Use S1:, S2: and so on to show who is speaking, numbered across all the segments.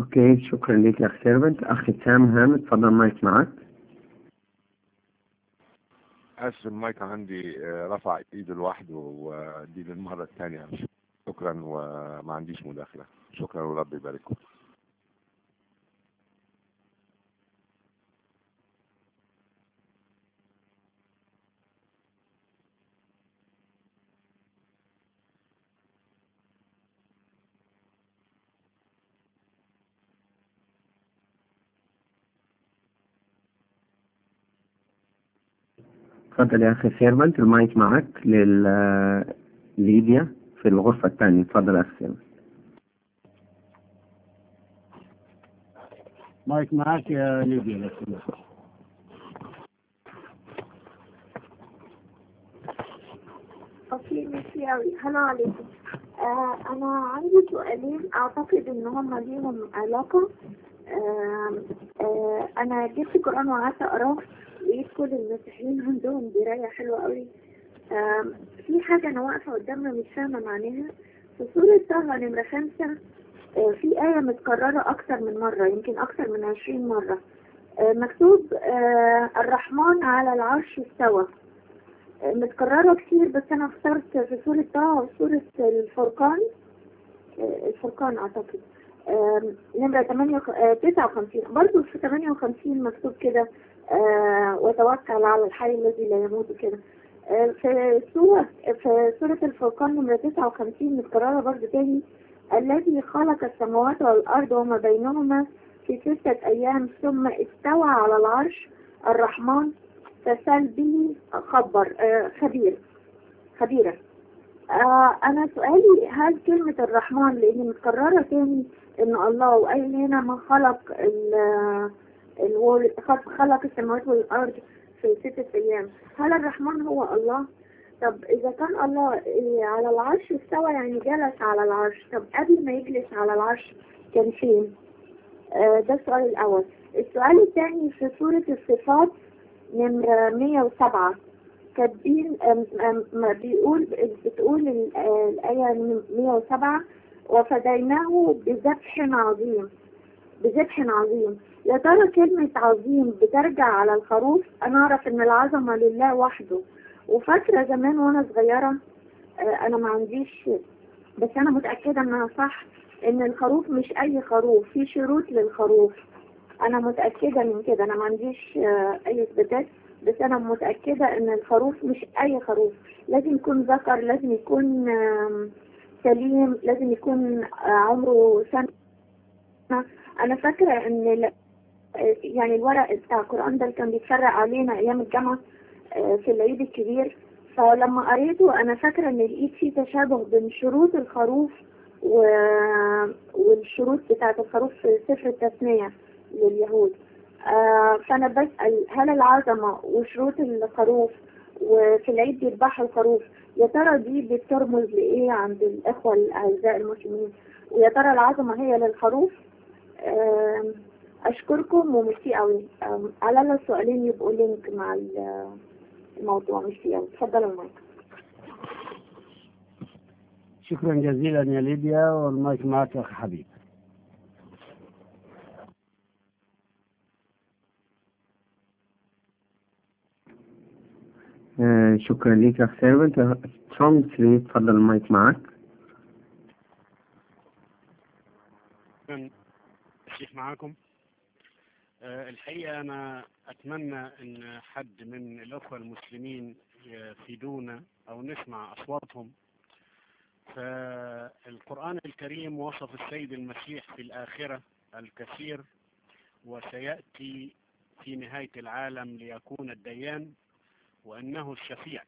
S1: اوكي شكرا لك يا اخ سيرفنت اخ سام هام اتفضل مايك معك
S2: اسف المايك عندي آه، رفع ايده لوحده ودي للمرة الثانية شكرا وما عنديش مداخلة شكرا ورب يبارككم
S1: اتفضل يا اخي سيرفنت المايك معك لل ليديا في الغرفة الثانية اتفضل يا اخي سيرفنت
S3: مايك معك يا ليبيا لو سمحت.
S4: اوكي ميرسي اوي هلا عليكم آه انا عندي سؤالين اعتقد ان هم ليهم علاقة آه آه انا جبت القرآن وقعدت اقراه لقيت كل المسيحيين عندهم دراية حلوة قوي آه في حاجة انا واقفة قدامها مش فاهمة معناها في سورة طه نمرة خمسة آه في آية متكررة أكتر من مرة يمكن أكتر من عشرين مرة آه مكتوب آه الرحمن على العرش استوى متكررة كتير بس أنا اخترت في سورة طه وسورة الفرقان آه، الفرقان أعتقد آم، نمرة 8 59 برضه في 58 مكتوب كده آه، وتوكل على الحي الذي لا يموت كده آه، في سورة في سورة الفرقان نمرة 59 متكررة برضه تاني الذي خلق السماوات والأرض وما بينهما في ستة أيام ثم استوى على العرش الرحمن فسال به خبر آه، خبير خبيرة آه أنا سؤالي هل كلمة الرحمن لأن متكررة تاني إن الله وقال هنا من خلق ال الورد خلق خلق السماوات والأرض في ستة أيام هل الرحمن هو الله؟ طب إذا كان الله إيه، على العرش استوى يعني جلس على العرش طب قبل ما يجلس على العرش كان فين؟ آه ده السؤال الأول السؤال الثاني في سورة الصفات نمرة 107 كاتبين أم- أم- ما بيقول بتقول ال- آه، الآية 107 وفديناه بذبح عظيم بذبح عظيم يا ترى كلمة عظيم بترجع على الخروف أنا أعرف إن العظمة لله وحده وفاكرة زمان وأنا صغيرة آه، أنا ما عنديش بس أنا متأكدة إنها صح إن الخروف مش أي خروف في شروط للخروف أنا متأكدة من كده أنا ما عنديش آه، أي إثباتات بس أنا متأكدة إن الخروف مش أي خروف لازم يكون ذكر لازم يكون آم، سليم لازم يكون آه، عمره سنة أنا فاكرة إن ل- آه، يعني الورق بتاع القرآن ده اللي كان بيتفرق علينا أيام الجامعة آه، في العيد الكبير فلما قريته أنا فاكرة إن لقيت فيه تشابه بين شروط الخروف و... والشروط بتاعة الخروف في سفر التثنية لليهود آه فأنا بسأل هل العظمة وشروط الخروف وفي العيد بيذبحوا الخروف يا ترى دي بترمز لإيه عند الإخوة الأعزاء المسلمين ويا ترى العظمة هي للخروف آم، أشكركم وميرسي قوي آم، على الله السؤالين يبقوا لينك مع ال- الموضوع ميرسي قوي اتفضلوا المايك
S3: شكرا جزيلا يا ليبيا والمايك معك يا أخي حبيب
S1: آه، شكرا لك يا اخ سيرفنت سونج 3 اتفضل المايك معك
S5: شكراً. الشيخ معاكم آه، الحقيقة أنا أتمنى أن حد من الأخوة المسلمين يفيدونا أو نسمع أصواتهم فالقرآن الكريم وصف السيد المسيح في الآخرة الكثير وسيأتي في نهاية العالم ليكون الديان وأنه الشفيع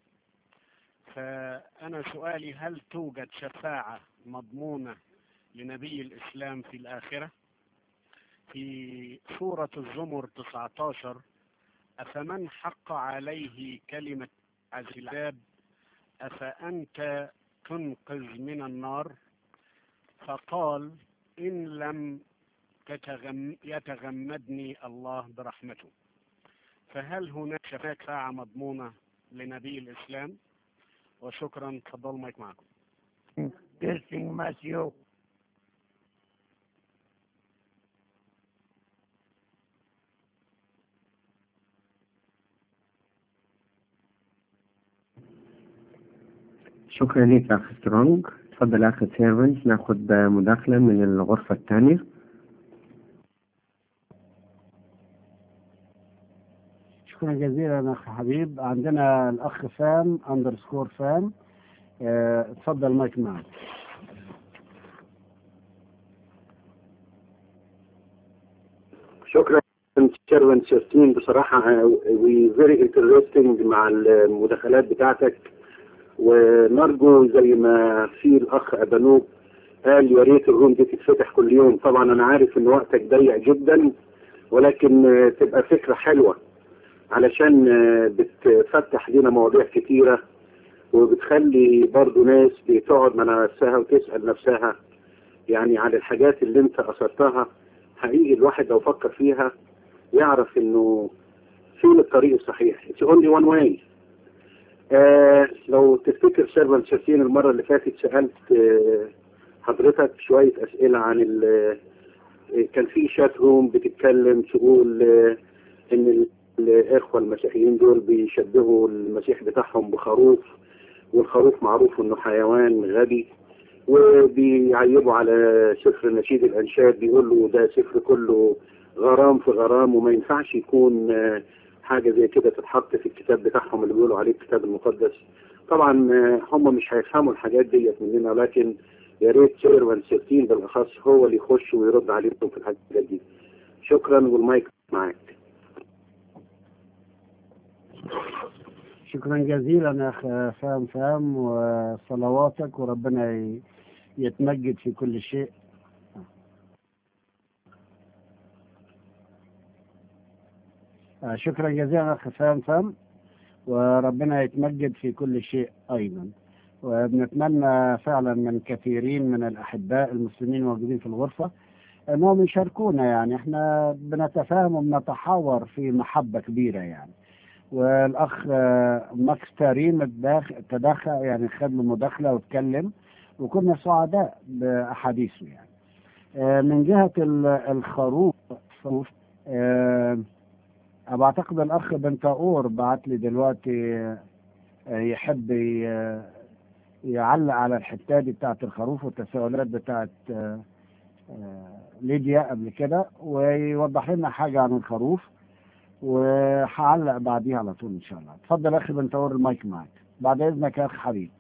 S5: فأنا سؤالي هل توجد شفاعة مضمونة لنبي الإسلام في الآخرة في سورة الزمر 19 أفمن حق عليه كلمة العذاب أفأنت تنقذ من النار فقال إن لم تتغم يتغمدني الله برحمته فهل هناك شفاعة مضمونة لنبي الإسلام وشكرا تفضل مايك معكم
S6: Testing Matthew.
S1: شكرا لك يا أخ سترونج تفضل يا أخ سيرفنت ناخد مداخلة من الغرفة الثانية
S3: شكرا جزيلا اخ حبيب عندنا الاخ فام اندرسكور فام آه، اتفضل المايك معك
S6: شكرا شيرون شيرتين بصراحة وي فيري انترستنج مع المداخلات بتاعتك ونرجو زي ما في الأخ أبانوب قال يا ريت الروم دي تتفتح كل يوم طبعا أنا عارف إن وقتك ضيق جدا ولكن آه، تبقى فكرة حلوة علشان آه، بتفتح لنا مواضيع كتيرة وبتخلي برضو ناس بتقعد مع نفسها وتسأل نفسها يعني عن الحاجات اللي انت أثرتها حقيقي الواحد لو فكر فيها يعرف انه فين الطريق الصحيح It's only one way آه لو تفتكر سيرفن شاسين المرة اللي فاتت سألت آه حضرتك شوية أسئلة عن ال آه، كان في شات روم بتتكلم تقول آه إن ال- الإخوة المسيحيين دول بيشبهوا المسيح بتاعهم بخروف والخروف معروف إنه حيوان غبي وبيعيبوا على سفر نشيد الأنشاد بيقول له ده سفر كله غرام في غرام وما ينفعش يكون آه، حاجة زي كده تتحط في الكتاب بتاعهم اللي بيقولوا عليه الكتاب المقدس طبعا آه، هم مش هيفهموا الحاجات ديت مننا لكن يا ريت سيرفن 16 بالأخص هو اللي يخش ويرد عليهم في الحاجات دي شكرا والمايك معاك
S3: شكرا جزيلا يا اخ فام فام وصلواتك وربنا ي- يتمجد في كل شيء آه، شكرا جزيلا اخ فام فام وربنا يتمجد في كل شيء ايضا وبنتمنى فعلا من كثيرين من الاحباء المسلمين الموجودين في الغرفه انهم يشاركونا يعني احنا بنتفاهم وبنتحاور في محبه كبيره يعني والاخ آه، ماكس تاريم اتداخ- تدخل يعني خد له مداخله واتكلم وكنا سعداء باحاديثه يعني آه، من جهه ال- الخروف آه، بعتقد الاخ بنتاور بعت لي دلوقتي آه، يحب ي- يعلق على الحته دي بتاعت الخروف والتساؤلات بتاعت آه، آه، ليديا قبل كده ويوضح لنا حاجه عن الخروف وهعلق بعديها على طول ان شاء الله اتفضل يا اخي بنتور المايك معك بعد اذنك يا اخ حبيب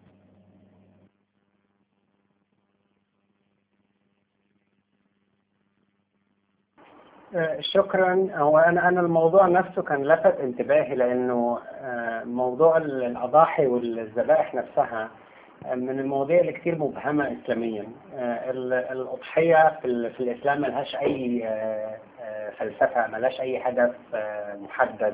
S7: آه، شكرا هو انا انا الموضوع نفسه كان لفت انتباهي لانه آه، موضوع ال- الاضاحي والذبائح نفسها آه، من المواضيع اللي كتير مبهمه اسلاميا آه، ال- الاضحيه في, ال- في الاسلام ملهاش اي آه، آه، فلسفه ملهاش اي هدف آه، محدد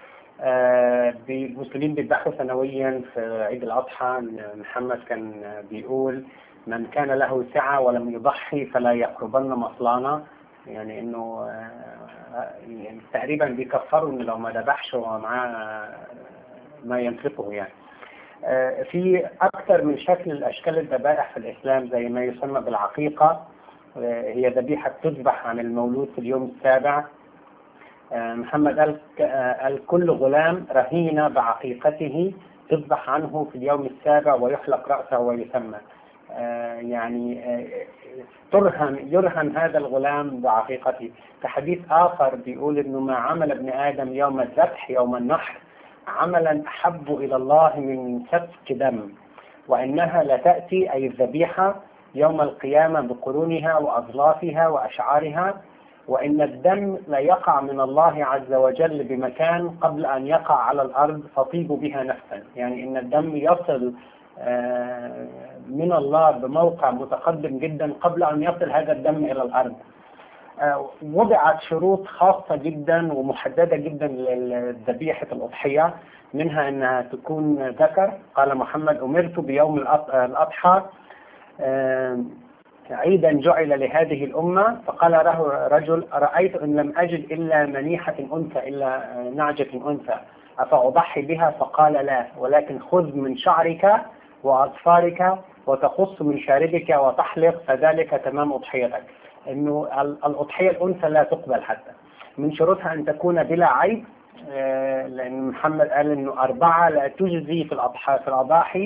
S7: آه، بي- المسلمين بيذبحوا سنويا في عيد الاضحى محمد كان بيقول من كان له سعه ولم يضحي فلا يقربن مصلانا يعني انه آه، يعني تقريبا بيكفروا انه لو ما ذبحش هو معاه ما ينفقه يعني آه، في اكثر من شكل الاشكال الذبائح في الاسلام زي ما يسمى بالعقيقه آه، هي ذبيحه تذبح عن المولود في اليوم السابع آه، محمد قال آه، قال كل غلام رهين بعقيقته تذبح عنه في اليوم السابع ويحلق رأسه ويسمى آه، يعني آه، ترهن يرهن هذا الغلام بعقيقته في حديث آخر بيقول إنه ما عمل ابن آدم يوم الذبح يوم النحر عملا أحب إلى الله من سفك دم وإنها لتأتي أي الذبيحة يوم القيامة بقرونها وأظلافها وأشعارها وإن الدم لا يقع من الله عز وجل بمكان قبل أن يقع على الأرض تطيب بها نفسا يعني إن الدم يصل آه، من الله بموقع متقدم جدا قبل أن يصل هذا الدم إلى الأرض آه، وضعت شروط خاصة جدا ومحددة جدا لذبيحة الأضحية منها أنها تكون ذكر قال محمد أمرت بيوم الأض- الأضحى آه، عيدا جعل لهذه الأمة فقال له رجل رأيت إن لم أجد إلا منيحة أنثى إلا نعجة أنثى أفأضحي بها فقال لا ولكن خذ من شعرك وأظفارك وتقص من شاربك وتحلق فذلك تمام أضحيتك إنه ال- الأضحية الأنثى لا تقبل حتى من شروطها أن تكون بلا عيب آه، لأن محمد قال إنه أربعة لا تجزي في الأضحى في الأضاحي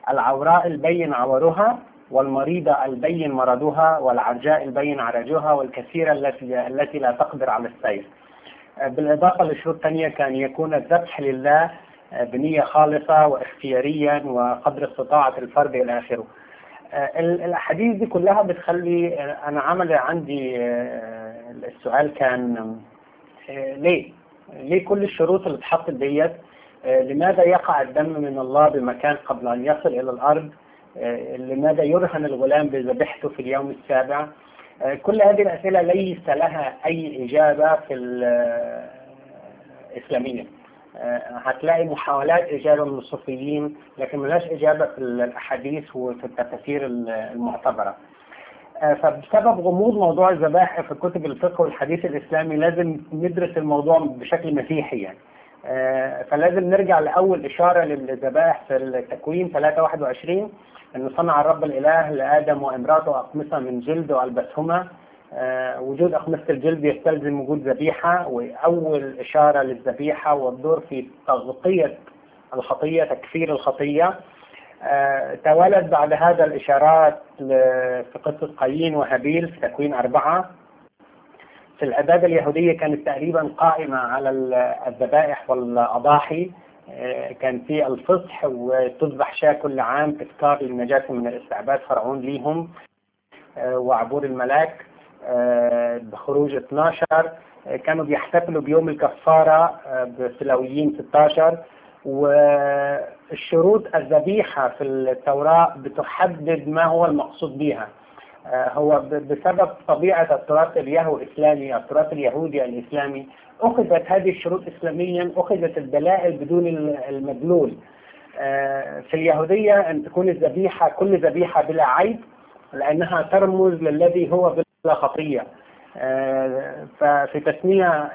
S7: العوراء البين عورها والمريضة البين مرضها والعرجاء البين عرجها والكثيرة التي التي لا تقدر على السير بالإضافة لشروط ثانية كان يكون الذبح لله بنية خالصة واختياريا وقدر استطاعة الفرد إلى آخره الأحاديث دي كلها بتخلي أنا عمل عندي السؤال كان ليه؟ ليه كل الشروط اللي اتحطت ديت لماذا يقع الدم من الله بمكان قبل أن يصل إلى الأرض لماذا يرهن الغلام بذبحته في اليوم السابع كل هذه الأسئلة ليس لها أي إجابة في الإسلامية هتلاقي محاولات إجابة من الصوفيين لكن ملاش إجابة في الأحاديث وفي التفاسير المعتبرة فبسبب غموض موضوع الذبائح في كتب الفقه والحديث الإسلامي لازم ندرس الموضوع بشكل مسيحي يعني فلازم نرجع لأول إشارة للذبائح في التكوين 321 أنه صنع الرب الإله لآدم وامرأته أقمصة من جلد وألبسهما وجود أقمصة الجلد يستلزم وجود ذبيحة وأول إشارة للذبيحة والدور في تغطية الخطية تكفير الخطية توالت بعد هذا الإشارات في قصة قايين وهابيل في تكوين أربعة في العبادة اليهودية كانت تقريبا قائمة على الذبائح والأضاحي كان في الفصح وتذبح شاة كل عام تذكار للنجاة من الاستعباد فرعون ليهم وعبور الملاك بخروج 12 كانوا بيحتفلوا بيوم الكفارة بسلويين 16 والشروط الذبيحة في التوراة بتحدد ما هو المقصود بها هو بسبب طبيعة التراث اليهو الإسلامي التراث اليهودي الإسلامي أخذت هذه الشروط إسلاميا أخذت الدلائل بدون المدلول في اليهودية أن تكون الذبيحة كل ذبيحة بلا عيب لأنها ترمز للذي هو بلا خطية ففي تسمية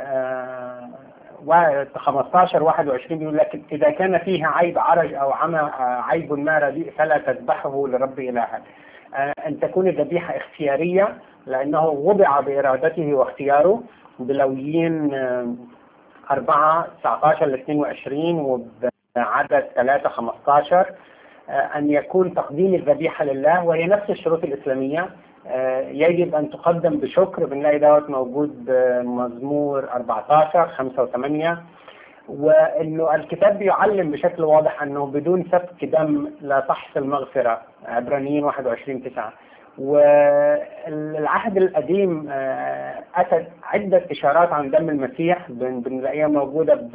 S7: 15 21 بيقول لك إذا كان فيه عيب عرج أو عمى عيب ما رديء فلا تذبحه لرب إلهك أن تكون الذبيحة اختيارية لأنه وضع بإرادته واختياره بلويين 4 19 ل 22 وبعدد 3 15 أن يكون تقديم الذبيحة لله وهي نفس الشروط الإسلامية يجب أن تقدم بشكر بنلاقي دوت موجود بمزمور 14 5 و8 وانه الكتاب بيعلم بشكل واضح انه بدون سفك دم لا تحصل مغفره عبرانيين 21 9 والعهد القديم اتت عده اشارات عن دم المسيح بنلاقيها موجوده ب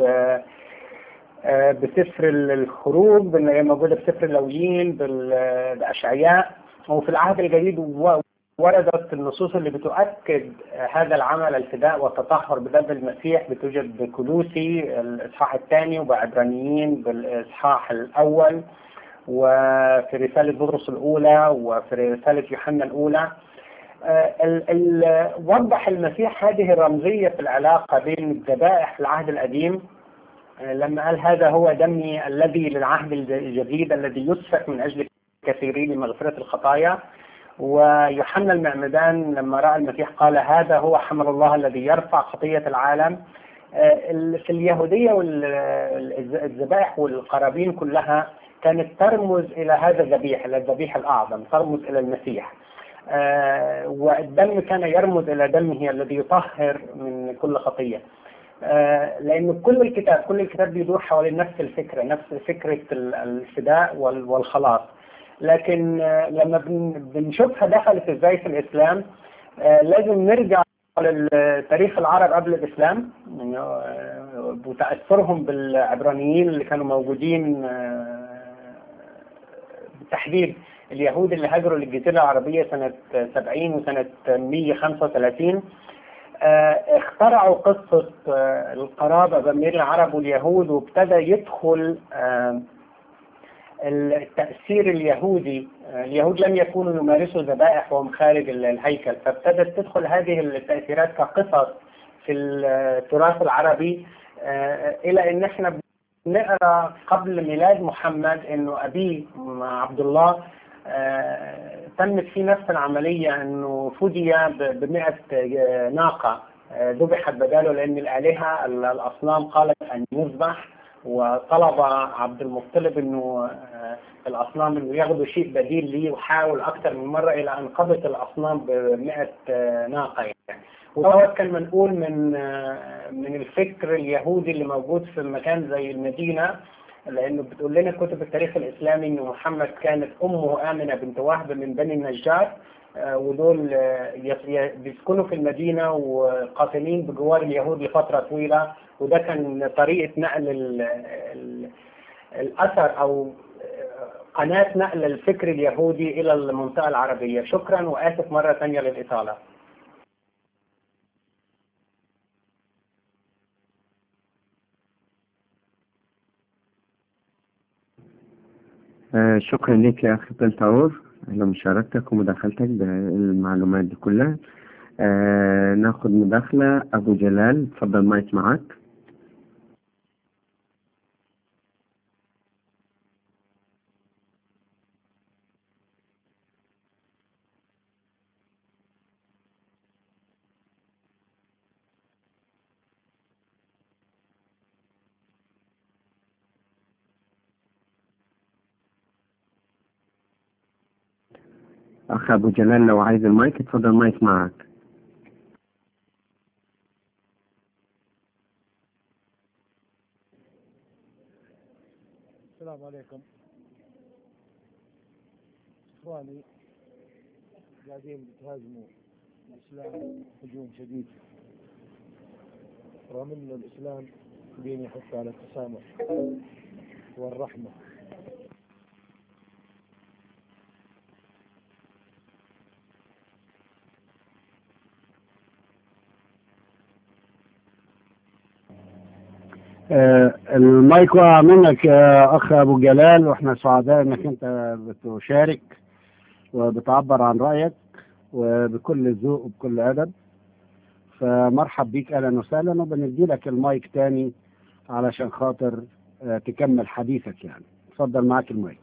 S7: بسفر الخروج بنلاقيها موجوده بسفر اللويين باشعياء وفي العهد الجديد وردت النصوص اللي بتؤكد هذا العمل الفداء والتطهر بدم المسيح بتوجد بكلوسي الإصحاح الثاني وبعبرانيين بالإصحاح الأول وفي رسالة بطرس الأولى وفي رسالة يوحنا الأولى ال ال وضح المسيح هذه الرمزية في العلاقة بين الذبائح في العهد القديم لما قال هذا هو دمي الذي للعهد الجديد الذي يسفك من أجل كثيرين لمغفرة الخطايا ويوحنا المعمدان لما رأى المسيح قال هذا هو حمل الله الذي يرفع خطية العالم في اليهودية والذبائح والقرابين كلها كانت ترمز إلى هذا الذبيح إلى الذبيح الأعظم ترمز إلى المسيح والدم كان يرمز إلى دمه الذي يطهر من كل خطية لأن كل الكتاب كل الكتاب بيدور حوالين نفس الفكرة نفس فكرة الفداء والخلاص لكن لما بنشوفها دخلت ازاي في الاسلام لازم نرجع لتاريخ العرب قبل الاسلام وتاثرهم بالعبرانيين اللي كانوا موجودين بالتحديد اليهود اللي هاجروا للجزيره العربيه سنه 70 وسنه 135 اخترعوا قصه القرابه بين العرب واليهود وابتدى يدخل التأثير اليهودي اليهود لم يكونوا يمارسوا ذبائح وهم خارج الهيكل فابتدت تدخل هذه التأثيرات كقصص في التراث العربي إلى أن احنا بنقرأ قبل ميلاد محمد أنه أبيه عبد الله تمت فيه نفس العملية أنه فدي بمئة ناقة ذبحت بداله لأن الآلهة الأصنام قالت أن يذبح وطلب عبد المطلب انه آه، الاصنام انه ياخذوا شيء بديل ليه وحاول اكثر من مره الى ان قضت الاصنام ب 100 آه، ناقه يعني ودوت كان منقول من آه، من الفكر اليهودي اللي موجود في مكان زي المدينه لانه بتقول لنا كتب التاريخ الاسلامي انه محمد كانت امه امنه بنت وهب من بني النجار آه، ودول آه، يس- ي- بيسكنوا في المدينه وقاتلين بجوار اليهود لفتره طويله وده كان طريقه نقل ال ال الاثر او آه، قناه نقل الفكر اليهودي الى المنطقه العربيه شكرا واسف مره ثانيه للاطاله
S1: آه، شكرا لك يا أخي بنتاور على مشاركتك ومداخلتك بالمعلومات دي كلها آه ناخد مداخلة أبو جلال تفضل مايك معك أخ أبو جلال لو عايز المايك اتفضل مايك معك
S8: السلام عليكم اخواني قاعدين بتهاجموا الاسلام هجوم شديد رغم ان الاسلام دين يحث على التسامح والرحمه
S3: آه، المايك وقع منك يا اخ ابو جلال واحنا سعداء انك انت بتشارك وبتعبر عن رايك وبكل ذوق وبكل ادب فمرحب بيك اهلا وسهلا وبندي لك المايك تاني علشان خاطر آه، تكمل حديثك يعني اتفضل معاك المايك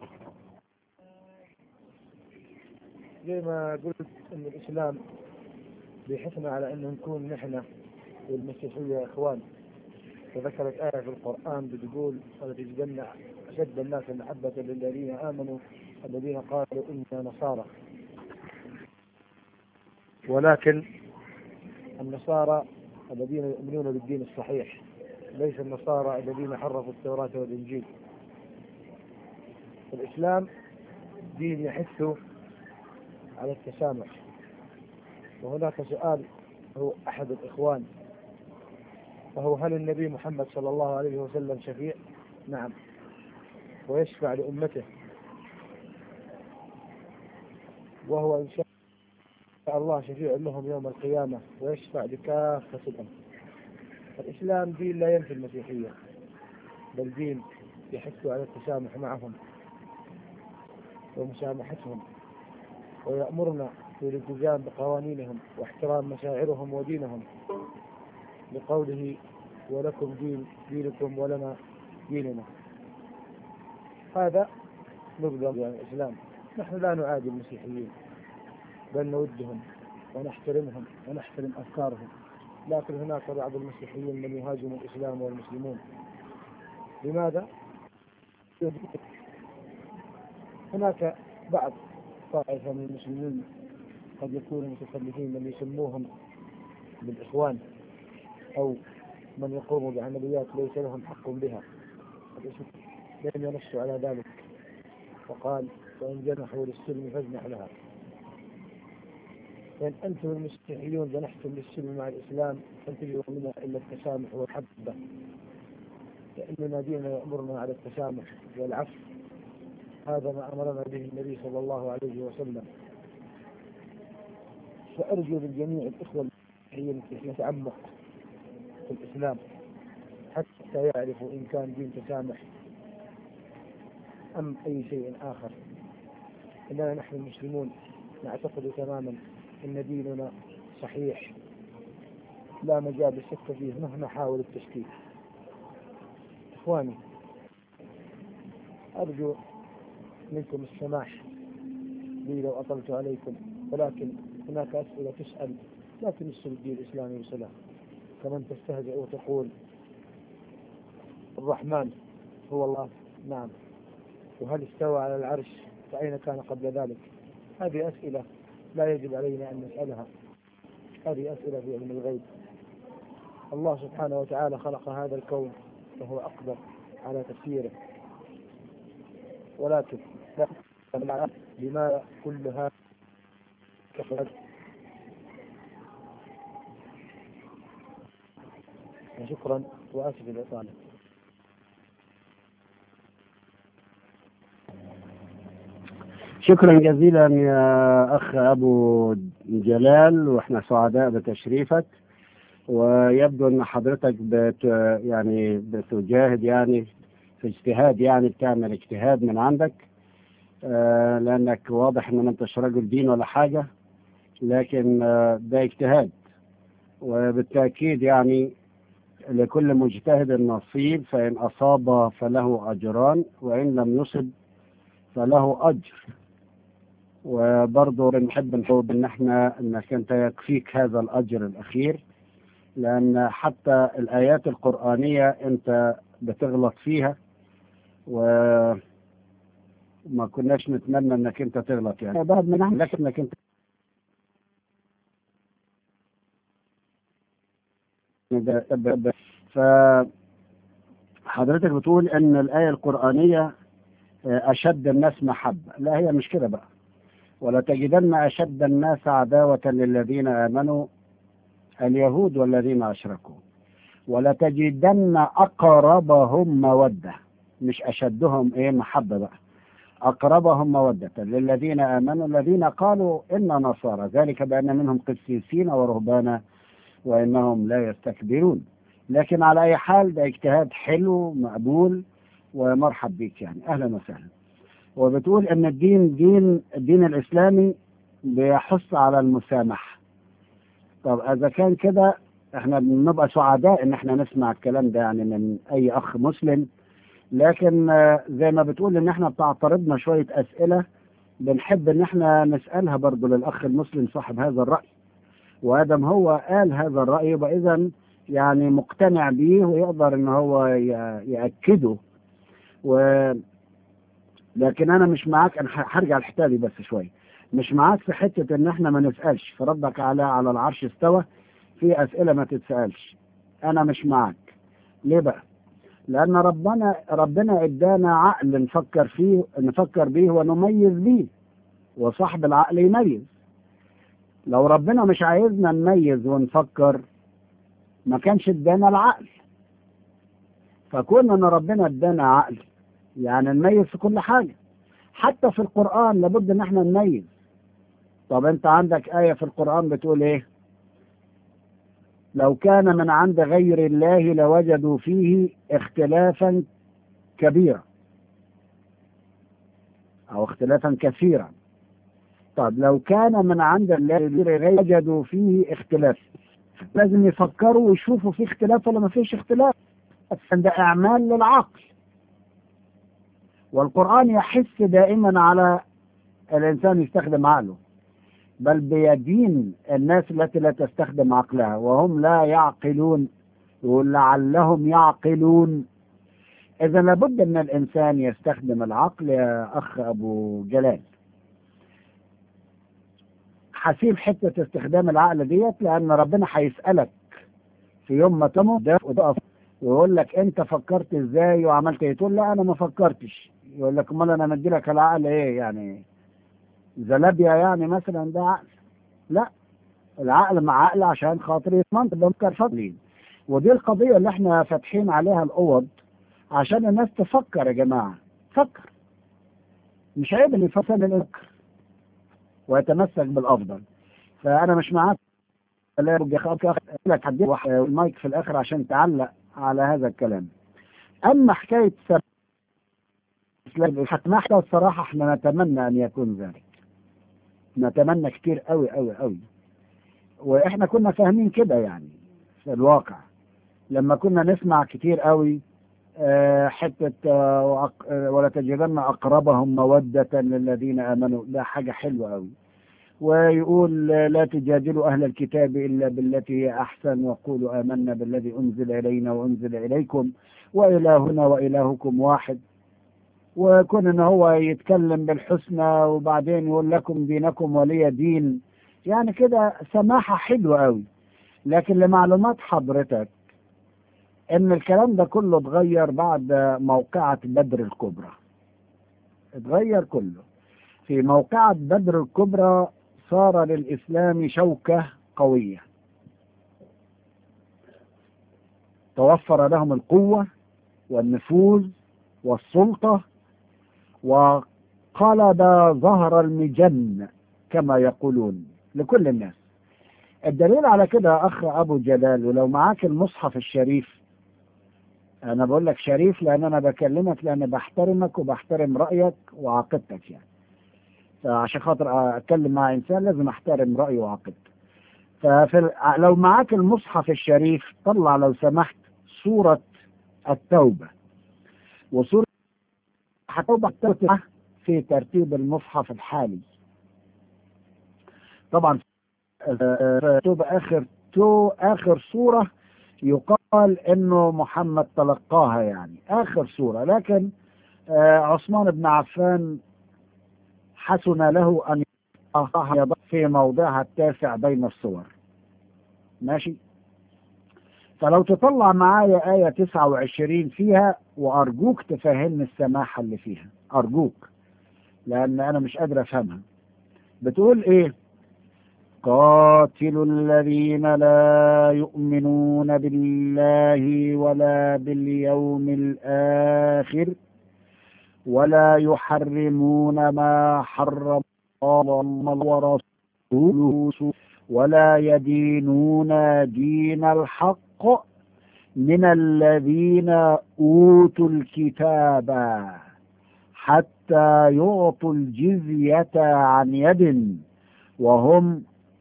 S8: زي ما قلت ان الاسلام بيحثنا على ان نكون نحن والمسيحيه اخوان وذكرت آية في القرآن بتقول ولتجدن أشد الناس محبة للذين آمنوا الذين قالوا إنا نصارى ولكن النصارى الذين يؤمنون بالدين الصحيح ليس النصارى الذين حرفوا التوراة والإنجيل الإسلام دين يحث على التسامح وهناك سؤال هو أحد الإخوان وهو هل النبي محمد صلى الله عليه وسلم شفيع؟ نعم ويشفع لأمته وهو إن شاء الله شفيع لهم يوم القيامة ويشفع لكافة الأمة الإسلام دين لا ينفي المسيحية بل دين يحث على التسامح معهم ومسامحتهم ويأمرنا بالالتزام بقوانينهم واحترام مشاعرهم ودينهم لقوله ولكم دين دينكم ولنا ديننا هذا نقدر يعني الإسلام نحن لا نعادي المسيحيين بل نودهم ونحترمهم ونحترم أفكارهم لكن هناك بعض المسيحيين من يهاجم الإسلام والمسلمون لماذا؟ هناك بعض طائفة من المسلمين قد يكونوا متخلفين من يسموهم بالإخوان أو من يقوم بعمليات ليس لهم حق بها لم ينص على ذلك وقال وإن جنحوا للسلم فاجنح لها لأن أنتم المسيحيون جنحتم للسلم مع الإسلام فلن تجدوا منا إلا التسامح والحبة لأننا ديننا يأمرنا على التسامح والعفو هذا ما أمرنا به النبي صلى الله عليه وسلم فأرجو للجميع الإخوة المسيحيين أن يتعمق في الإسلام حتى يعرفوا إن كان دين تسامح أم أي شيء آخر إننا نحن المسلمون نعتقد تماما أن ديننا صحيح لا مجال للشك فيه مهما حاول التشكيك إخواني أرجو منكم السماح لي لو أطلت عليكم ولكن هناك أسئلة تسأل لا تمس الدين الإسلامي بسلام كمن تستهزئ وتقول الرحمن هو الله نعم وهل استوى على العرش فأين كان قبل ذلك هذه أسئلة لا يجب علينا أن نسألها هذه أسئلة في علم الغيب الله سبحانه وتعالى خلق هذا الكون وهو أقدر على تسييره ولكن لا لماذا كلها كفرت شكرا واسف الاطاله
S3: شكرا جزيلا يا أخ أبو جلال وإحنا سعداء بتشريفك ويبدو أن حضرتك بت يعني بتجاهد يعني في اجتهاد يعني بتعمل اجتهاد من عندك آه لأنك واضح إن ما أنتش رجل دين ولا حاجة لكن آه ده اجتهاد وبالتأكيد يعني لكل مجتهد نصيب فإن أصاب فله أجران وإن لم يصب فله أجر وبرضه بنحب نحب ان احنا انك انت يكفيك هذا الاجر الاخير لان حتى الايات القرانيه انت بتغلط فيها وما كناش نتمنى انك انت تغلط يعني بعد من لكنك انت فحضرتك بتقول ان الايه القرانيه اشد الناس محبه لا هي مش كده بقى ولتجدن أشد الناس عداوة للذين آمنوا اليهود والذين أشركوا ولتجدن أقربهم مودة مش أشدهم إيه محبة بقى أقربهم مودة للذين آمنوا الذين قالوا إن نصارى ذلك بأن منهم قسيسين ورهبانا وإنهم لا يستكبرون لكن على أي حال ده اجتهاد حلو مقبول ومرحب بيك يعني أهلا وسهلا وبتقول ان الدين دين الدين الاسلامي بيحث على المسامحه طب اذا كان كده احنا بنبقى سعداء ان احنا نسمع الكلام ده يعني من اي اخ مسلم لكن زي ما بتقول ان احنا بتعترضنا شويه اسئله بنحب ان احنا نسالها برضه للاخ المسلم صاحب هذا الراي وادم هو قال هذا الراي يبقى اذا يعني مقتنع بيه ويقدر ان هو ياكده و لكن انا مش معاك انا هرجع لحسابي بس شويه مش معاك في حته ان احنا ما نسالش فربك على على العرش استوى في اسئله ما تتسالش انا مش معاك ليه بقى لان ربنا ربنا ادانا عقل نفكر فيه نفكر بيه ونميز بيه وصاحب العقل يميز لو ربنا مش عايزنا نميز ونفكر ما كانش ادانا العقل فكون ان ربنا ادانا عقل يعني نميز في كل حاجة حتى في القرآن لابد ان احنا نميز طب انت عندك آية في القرآن بتقول ايه لو كان من عند غير الله لوجدوا فيه اختلافا كبيرا او اختلافا كثيرا طب لو كان من عند الله غير وجدوا فيه اختلاف لازم يفكروا ويشوفوا في اختلاف ولا ما فيش اختلاف ده اعمال للعقل والقرآن يحث دائما على الإنسان يستخدم عقله بل بيدين الناس التي لا تستخدم عقلها وهم لا يعقلون يقول لعلهم يعقلون إذا لابد أن الإنسان يستخدم العقل يا أخ أبو جلال حسيب حتة استخدام العقل ديت لأن ربنا هيسألك في يوم ما تموت وتقف ويقول لك أنت فكرت إزاي وعملت إيه تقول لا أنا ما فكرتش يقول لك امال انا مدي لك العقل ايه يعني زلابيا يعني مثلا ده عقل لا العقل مع عقل عشان خاطر يضمن تفكر فضلين ودي القضية اللي احنا فاتحين عليها الأوض عشان الناس تفكر يا جماعة فكر مش عيب اللي يفكر يفكر ويتمسك بالأفضل فأنا مش معاك لك هديك المايك في الآخر عشان تعلق على هذا الكلام أما حكاية حتمحنا الصراحة احنا نتمنى أن يكون ذلك نتمنى كتير قوي قوي قوي واحنا كنا فاهمين كده يعني في الواقع لما كنا نسمع كتير قوي اه حتة اه ولا تجدن أقربهم مودة للذين آمنوا ده حاجة حلوة قوي ويقول لا تجادلوا أهل الكتاب إلا بالتي هي أحسن وقولوا آمنا بالذي أنزل إلينا وأنزل إليكم وإلهنا وإلهكم واحد وكون ان هو يتكلم بالحسنى وبعدين يقول لكم دينكم ولي دين يعني كده سماحة حلوة قوي لكن لمعلومات حضرتك ان الكلام ده كله اتغير بعد موقعة بدر الكبرى اتغير كله في موقعة بدر الكبرى صار للإسلام شوكة قوية توفر لهم القوة والنفوذ والسلطة وقلب ظهر المجن كما يقولون لكل الناس الدليل على كده يا أخ أبو جلال ولو معاك المصحف الشريف أنا بقول لك شريف لأن أنا بكلمك لأن بحترمك وبحترم رأيك وعقيدتك يعني فعشان خاطر أتكلم مع إنسان لازم أحترم رأيه وعقيدته ففي لو معاك المصحف الشريف طلع لو سمحت سورة التوبة وسورة التوبة في ترتيب المصحف الحالي طبعا التوبة آخر تو آخر سورة يقال إنه محمد تلقاها يعني آخر سورة لكن عثمان بن عفان حسن له أن يضع في موضعها التاسع بين الصور ماشي فلو تطلع معايا آية 29 فيها وأرجوك تفهمني السماحة اللي فيها أرجوك لأن أنا مش قادر أفهمها بتقول إيه قاتلوا الذين لا يؤمنون بالله ولا باليوم الآخر ولا يحرمون ما حرم الله ورسوله ولا يدينون دين الحق من الذين أوتوا الكتاب حتى يعطوا الجزية عن يد وهم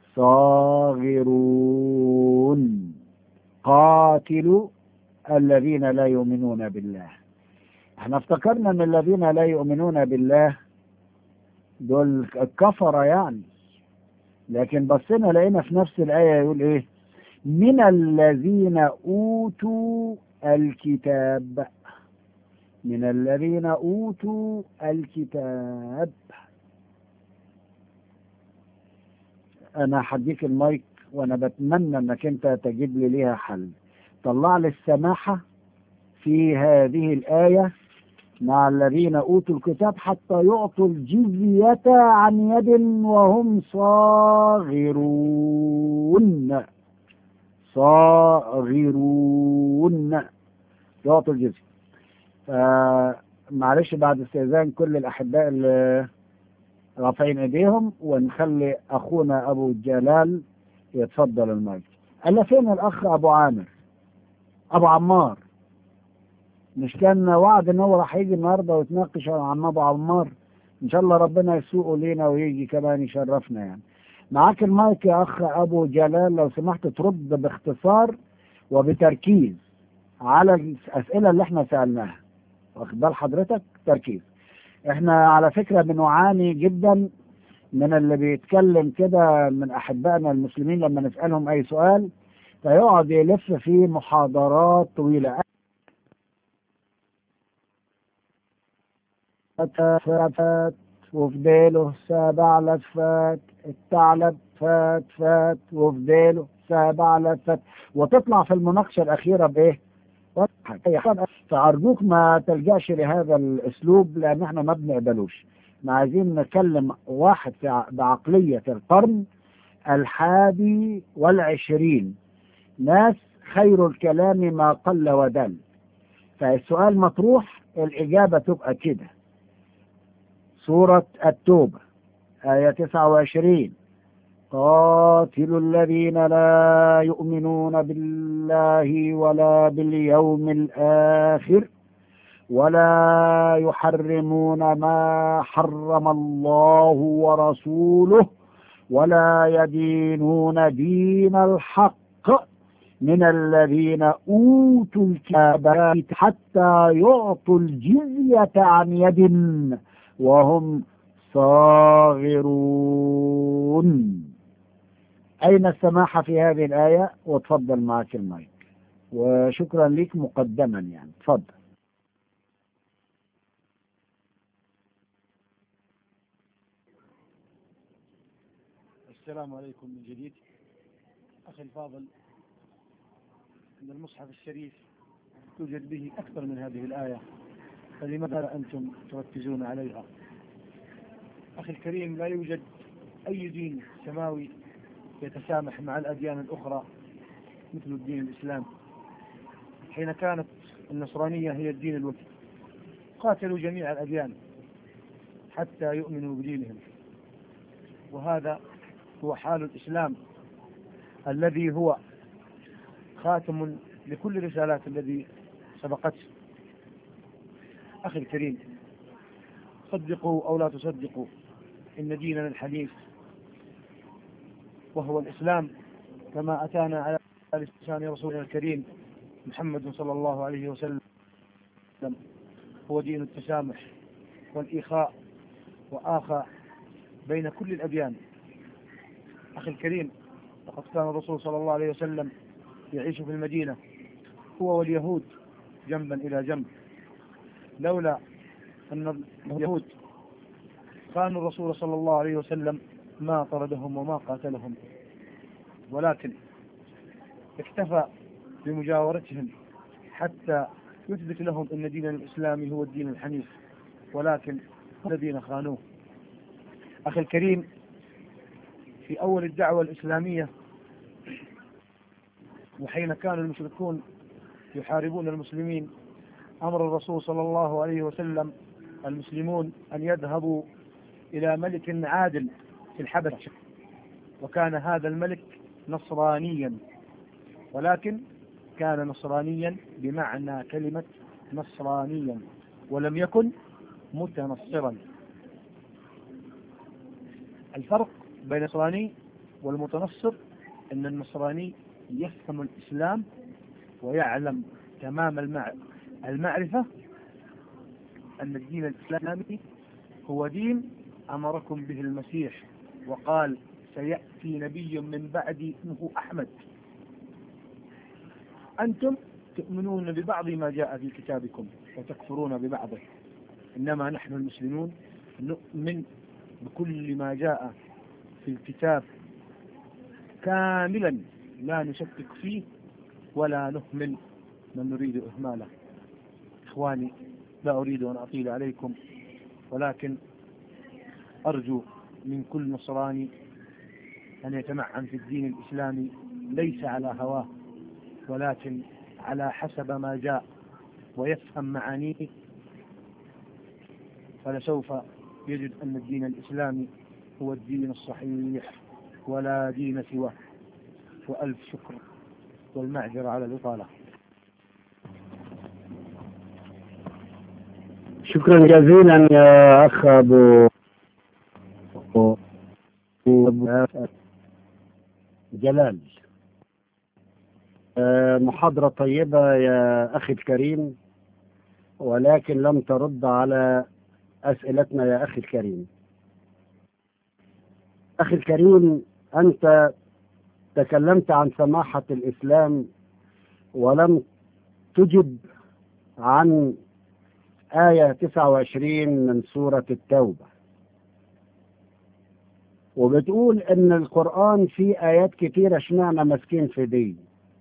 S3: صاغرون قاتلوا الذين لا يؤمنون بالله احنا افتكرنا ان الذين لا يؤمنون بالله دول الكفرة يعني لكن بصينا لقينا في نفس الآية يقول ايه من الذين أوتوا الكتاب من الذين أوتوا الكتاب أنا هديك المايك وأنا بتمنى إنك أنت تجيب لي ليها حل طلع لي السماحة في هذه الآية مع الذين أوتوا الكتاب حتى يعطوا الجزية عن يد وهم صاغرون صاغرون يعطوا الجزية معلش بعد استئذان كل الأحباء اللي رافعين ايديهم ونخلي اخونا ابو جلال يتفضل المايك قال فين الاخ ابو عامر ابو عمار مش كان وعد ان هو راح يجي النهارده ويتناقش مع عم ابو عمار ان شاء الله ربنا يسوقه لينا ويجي كمان يشرفنا يعني معاك المايك يا اخ ابو جلال لو سمحت ترد باختصار وبتركيز على الاسئله اللي احنا سالناها واخد بال حضرتك تركيز احنا على فكرة بنعاني جدا من اللي بيتكلم كده من احبائنا المسلمين لما نسألهم اي سؤال فيقعد يلف في محاضرات طويلة فات وفي ديله سبع لفات الثعلب فات فات وفي ديله سبع لفات وتطلع في المناقشة الأخيرة بإيه؟ فأرجوك ما تلجأش لهذا الأسلوب لأن احنا ما بنقبلوش احنا عايزين نكلم واحد في بعقلية القرن الحادي والعشرين ناس خير الكلام ما قل ودل فالسؤال مطروح الإجابة تبقى كده سورة التوبة آية 29 قاتلوا الذين لا يؤمنون بالله ولا باليوم الآخر ولا يحرمون ما حرم الله ورسوله ولا يدينون دين الحق من الذين أوتوا الكتاب حتى يعطوا الجزية عن يد وهم صاغرون أين السماحة في هذه الآية وتفضل معك المايك وشكرا لك مقدما يعني تفضل
S8: السلام عليكم من جديد أخي الفاضل أن المصحف الشريف يوجد به أكثر من هذه الآية فلماذا أنتم تركزون عليها أخي الكريم لا يوجد أي دين سماوي يتسامح مع الأديان الأخرى مثل الدين الإسلام حين كانت النصرانية هي الدين الوثني قاتلوا جميع الأديان حتى يؤمنوا بدينهم وهذا هو حال الإسلام الذي هو خاتم لكل الرسالات الذي سبقته أخي الكريم صدقوا أو لا تصدقوا إن ديننا الحديث وهو الإسلام كما أتانا على لسان رسولنا الكريم محمد صلى الله عليه وسلم هو دين التسامح والإخاء وآخى بين كل الأديان أخي الكريم لقد كان الرسول صلى الله عليه وسلم يعيش في المدينة هو واليهود جنبا إلى جنب لولا أن اليهود كانوا الرسول صلى الله عليه وسلم ما طردهم وما قاتلهم ولكن اكتفى بمجاورتهم حتى يثبت لهم أن دين الإسلام هو الدين الحنيف ولكن الذين خانوه أخي الكريم في أول الدعوة الإسلامية وحين كان المشركون يحاربون المسلمين أمر الرسول صلى الله عليه وسلم المسلمون أن يذهبوا إلى ملك عادل في الحبشة وكان هذا الملك نصرانيا ولكن كان نصرانيا بمعنى كلمة نصرانيا ولم يكن متنصرا الفرق بين النصراني والمتنصر أن النصراني يفهم الإسلام ويعلم تمام المع- المعرفة أن الدين الإسلامي هو دين أمركم به المسيح وقال سيأتي نبي من بعدي اسمه أحمد أنتم تؤمنون ببعض ما جاء في كتابكم وتكفرون ببعضه إنما نحن المسلمون نؤمن بكل ما جاء في الكتاب كاملا لا نشكك فيه ولا نهمل من نريد إهماله إخواني لا أريد أن أطيل عليكم ولكن أرجو من كل نصراني أن يتمعن في الدين الإسلامي ليس على هواه ولكن على حسب ما جاء ويفهم معانيه فلسوف يجد أن الدين الإسلامي هو الدين الصحيح ولا دين سواه وألف شكر والمعذرة على الإطالة
S3: شكرا جزيلا يا أخ أبو أبو جلال آه، محاضرة طيبة يا أخي الكريم ولكن لم ترد على أسئلتنا يا أخي الكريم أخي الكريم أنت تكلمت عن سماحة الإسلام ولم تجب عن آية 29 من سورة التوبة وبتقول إن القرآن فيه آيات كتيرة اشمعنى ماسكين في دي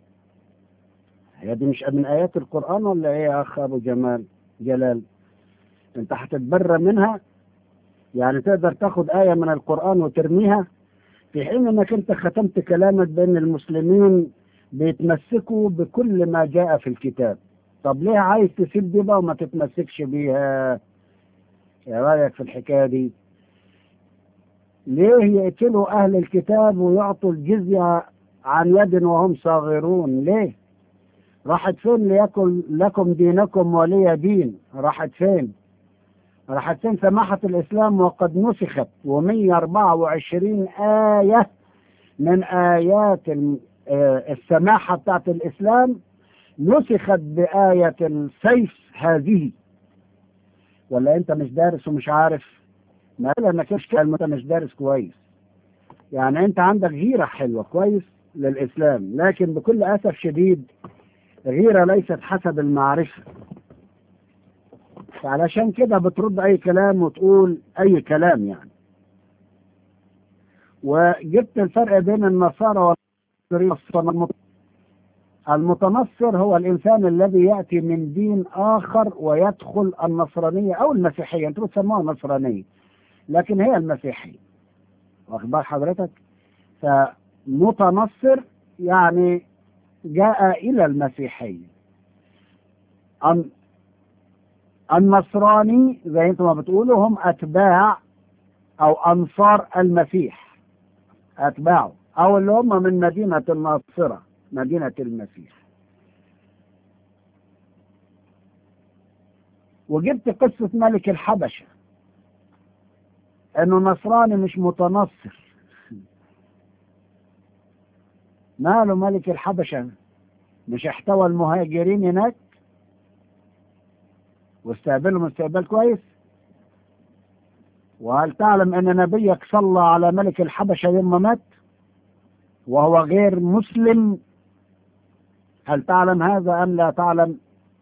S3: هي دي مش من آيات القرآن ولا إيه يا أخ أبو جمال جلال أنت هتتبرى منها يعني تقدر تاخد آية من القرآن وترميها في حين أنك أنت ختمت كلامك بأن المسلمين بيتمسكوا بكل ما جاء في الكتاب طب ليه عايز تسيب دي بقى وما تتمسكش بيها يا رايك في الحكايه دي ليه يقتلوا اهل الكتاب ويعطوا الجزيه عن يد وهم صاغرون ليه راحت فين ليكن لكم دينكم ولي دين راحت فين راحت فين سماحة الإسلام وقد نسخت و124 آية من آيات الم- آه، السماحة بتاعت الإسلام نسخت بآية السيف هذه ولا أنت مش دارس ومش عارف ما لأنك مش انت مش دارس كويس يعني انت عندك غيرة حلوة كويس للإسلام لكن بكل أسف شديد غيرة ليست حسب المعرفة فعلشان كده بترد أي كلام وتقول أي كلام يعني وجبت الفرق بين النصارى والمسلمين المتنصر هو الإنسان الذي يأتي من دين آخر ويدخل النصرانية أو المسيحية أنتم تسموها نصرانية لكن هي المسيحية واخد بال حضرتك فمتنصر يعني جاء إلى المسيحية أن النصراني زي انتم ما بتقولوا هم أتباع أو أنصار المسيح أتباعه أو اللي هم من مدينة الناصرة مدينة المسيح وجبت قصة ملك الحبشة انه نصراني مش متنصر ماله ملك الحبشة مش احتوى المهاجرين هناك واستقبلهم استقبال كويس وهل تعلم ان نبيك صلى على ملك الحبشة يوم ما مات وهو غير مسلم هل تعلم هذا ام لا تعلم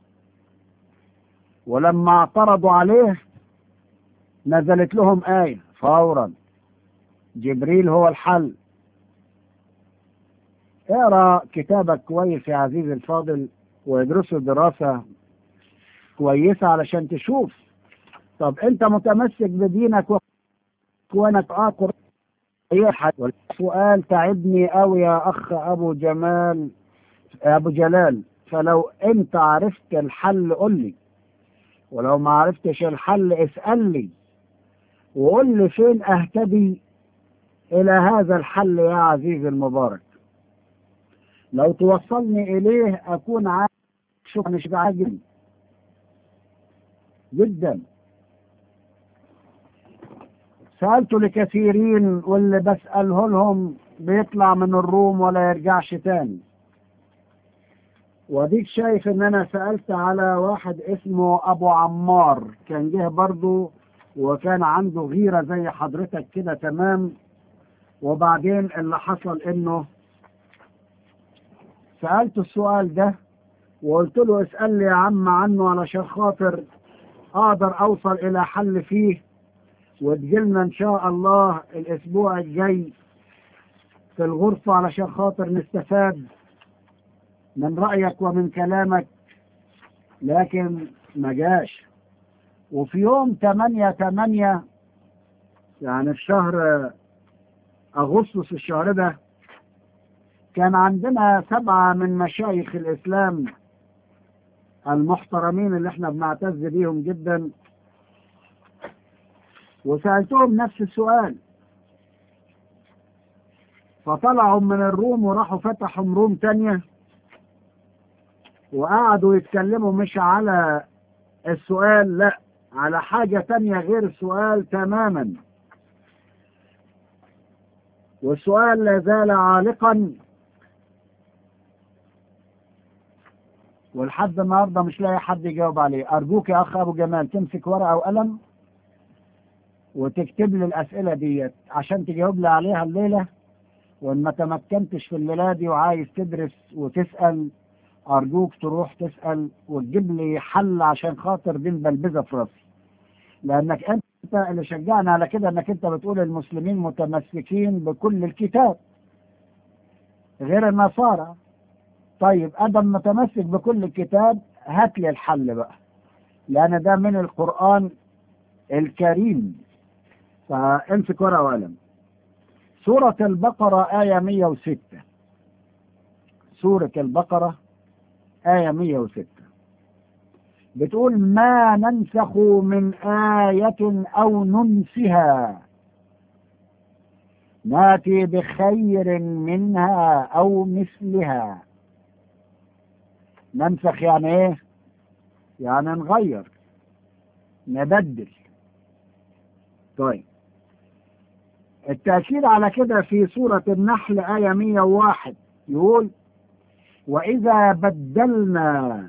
S3: ولما اعترضوا عليه نزلت لهم آية فورا جبريل هو الحل اقرا كتابك كويس يا عزيزي الفاضل وادرسه دراسة كويسة علشان تشوف طب انت متمسك بدينك وانا اقر اي حد سؤال تعبني قوي يا اخ ابو جمال ابو جلال فلو انت عرفت الحل قل لي ولو ما عرفتش الحل اسأل لي وقل لي فين اهتدي الى هذا الحل يا عزيزي المبارك لو توصلني اليه اكون عارف شوف مش بعجل جدا سألت لكثيرين واللي بسأله لهم بيطلع من الروم ولا يرجعش تاني وديك شايف ان انا سألت على واحد اسمه ابو عمار كان جه برضه وكان عنده غيرة زي حضرتك كده تمام وبعدين اللي حصل انه سألت السؤال ده وقلت له اسأل لي يا عم عنه علشان خاطر اقدر اوصل الى حل فيه وتجيلنا ان شاء الله الاسبوع الجاي في الغرفة علشان خاطر نستفاد من رأيك ومن كلامك لكن ما جاش وفي يوم 8 8 يعني في شهر أغسطس الشهر ده كان عندنا سبعة من مشايخ الإسلام المحترمين اللي احنا بنعتز بيهم جدا وسألتهم نفس السؤال فطلعوا من الروم وراحوا فتحوا روم تانية وقعدوا يتكلموا مش على السؤال لا على حاجة تانية غير السؤال تماما والسؤال لا زال عالقا ولحد النهارده مش لاقي حد يجاوب عليه ارجوك يا اخ ابو جمال تمسك ورقه وقلم وتكتب لي الاسئله ديت عشان تجاوب لي عليها الليله وان ما تمكنتش في الليله دي وعايز تدرس وتسال ارجوك تروح تسال وتجيب لي حل عشان خاطر دي مبلبزه في راسي لانك انت اللي شجعنا على كده انك انت بتقول المسلمين متمسكين بكل الكتاب غير النصارى طيب ادم متمسك بكل الكتاب هات لي الحل بقى لان ده من القران الكريم فامسك ورقه وقلم سورة البقرة آية 106 سورة البقرة آية 106 بتقول ما ننسخ من آية أو ننسها ناتي بخير منها أو مثلها ننسخ يعني إيه؟ يعني نغير نبدل طيب التأكيد على كده في سورة النحل آية 101 يقول وإذا بدلنا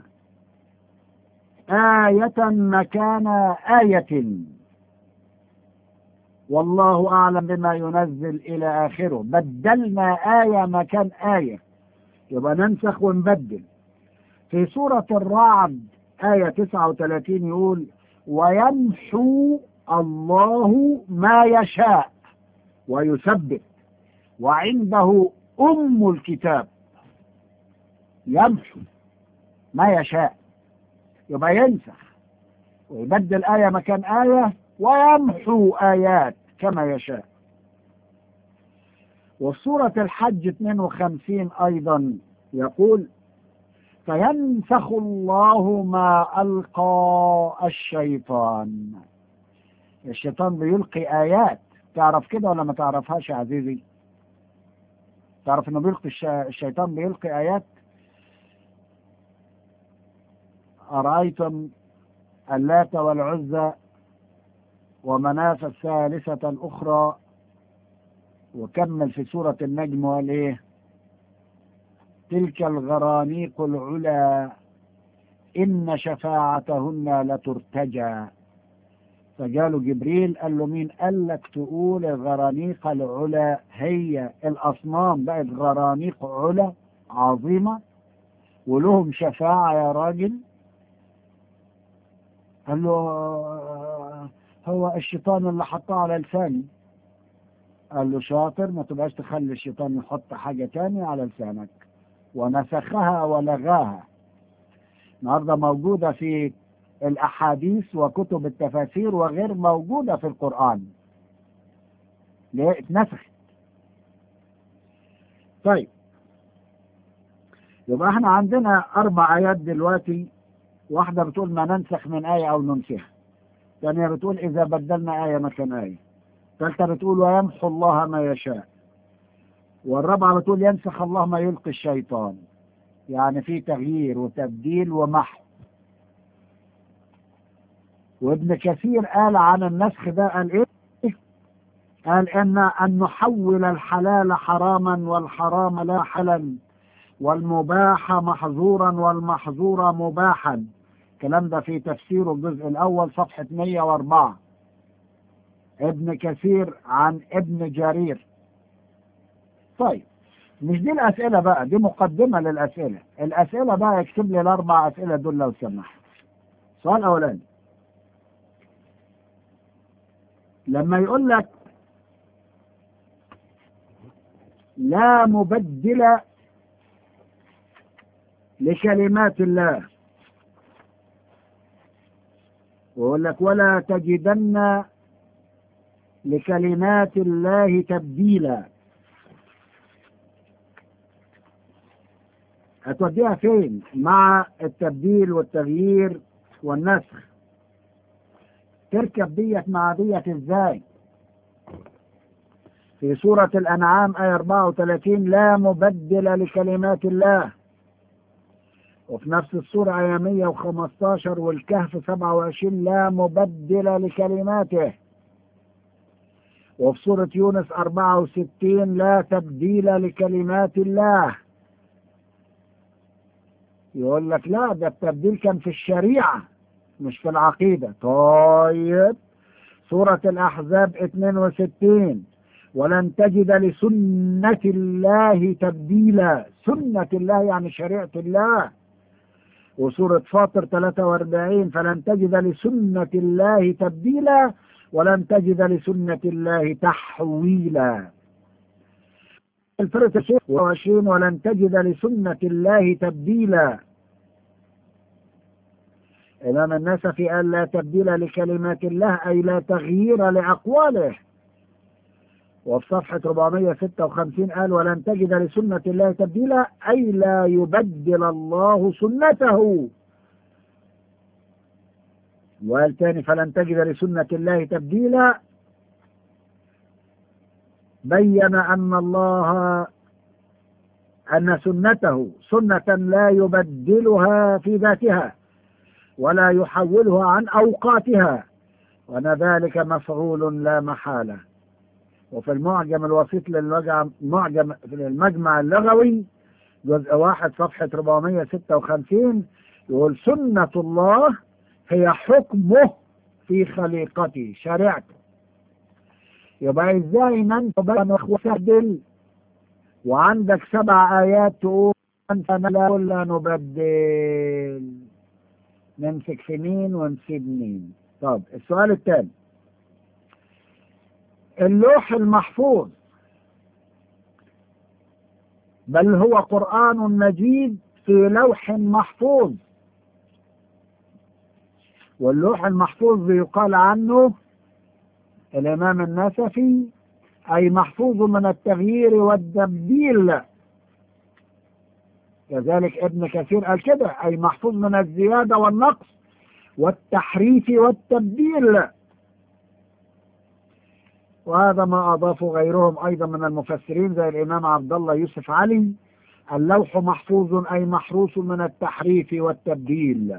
S3: آية مكان آية والله أعلم بما ينزل إلى آخره بدلنا آية مكان آية يبقى ننسخ ونبدل في سورة الرعد آية 39 يقول ويمحو الله ما يشاء ويثبت وعنده أم الكتاب يمحو ما يشاء يبقى ينسخ ويبدل آية مكان آية ويمحو آيات كما يشاء وسورة الحج 52 أيضا يقول فينسخ الله ما ألقى الشيطان الشيطان بيلقي آيات تعرف كده ولا ما تعرفهاش يا عزيزي تعرف انه بيلقي الش... الشيطان بيلقي آيات أرأيتم اللات والعزى ومناة الثالثة الأخرى وكمل في سورة النجم وقال إيه تلك الغرانيق العلا إن شفاعتهن لترتجى فجاله جبريل قال له مين قال لك تقول الغرانيق العلا هي الأصنام بقت غرانيق علا عظيمة ولهم شفاعة يا راجل قال له هو الشيطان اللي حطها على لساني قال له شاطر ما تبقاش تخلي الشيطان يحط حاجة تانية على لسانك ونسخها ولغاها النهاردة موجودة في الأحاديث وكتب التفاسير وغير موجودة في القرآن ليه اتنسخت طيب يبقى احنا عندنا أربع آيات دلوقتي واحدة بتقول ما ننسخ من آية أو ننسخها ثانية بتقول إذا بدلنا آية مكان آية ثالثة بتقول ويمحو الله ما يشاء والرابعة بتقول ينسخ الله ما يلقي الشيطان يعني في تغيير وتبديل ومحو وابن كثير قال عن النسخ ده قال ايه قال ان ان نحول الحلال حراما والحرام لا حلا والمباح محظورا والمحظور مباحا الكلام ده في تفسير الجزء الاول صفحة 104 ابن كثير عن ابن جرير طيب مش دي الأسئلة بقى دي مقدمة للأسئلة الأسئلة بقى يكتب لي الأربع أسئلة دول لو سمحت سؤال أولاني لما يقول لك لا مبدل لكلمات الله ويقول لك ولا تجدن لكلمات الله تبديلا هتوديها فين مع التبديل والتغيير والنسخ تركب ديت مع ديت ازاي في سورة الأنعام آية 34 لا مبدل لكلمات الله وفي نفس السورة آية 115 والكهف 27 لا مبدل لكلماته وفي سورة يونس 64 لا تبديل لكلمات الله يقول لك لا ده التبديل كان في الشريعة مش في العقيدة طيب سورة الأحزاب 62 ولن تجد لسنة الله تبديلا سنة الله يعني شريعة الله وسورة فاطر 43 فلن تجد لسنة الله تبديلا ولن تجد لسنة الله تحويلا الفرقة 26 ولن تجد لسنة الله تبديلا إمام النسفي قال لا تبديل لكلمات الله أي لا تغيير لأقواله وفي صفحة 456 قال ولن تجد لسنة الله تبديلا أي لا يبدل الله سنته وقال تاني فلن تجد لسنة الله تبديلا بين أن الله أن سنته سنة لا يبدلها في ذاتها ولا يحولها عن أوقاتها وأن ذلك مفعول لا محالة وفي المعجم الوسيط للمعجم المجمع اللغوي جزء واحد صفحة 456 يقول سنة الله هي حكمه في خليقته شريعته
S9: يبقى ازاي ننت بين اخوة وعندك سبع آيات تقول أنت لا لا نبدل نمسك في مين ونسيب مين طب السؤال الثاني اللوح المحفوظ بل هو قرآن مجيد في لوح محفوظ واللوح المحفوظ يقال عنه الإمام النسفي أي محفوظ من التغيير والتبديل كذلك ابن كثير قال كده أي محفوظ من الزيادة والنقص والتحريف والتبديل وهذا ما أضافه غيرهم أيضا من المفسرين زي الإمام عبد الله يوسف علي اللوح محفوظ أي محروس من التحريف والتبديل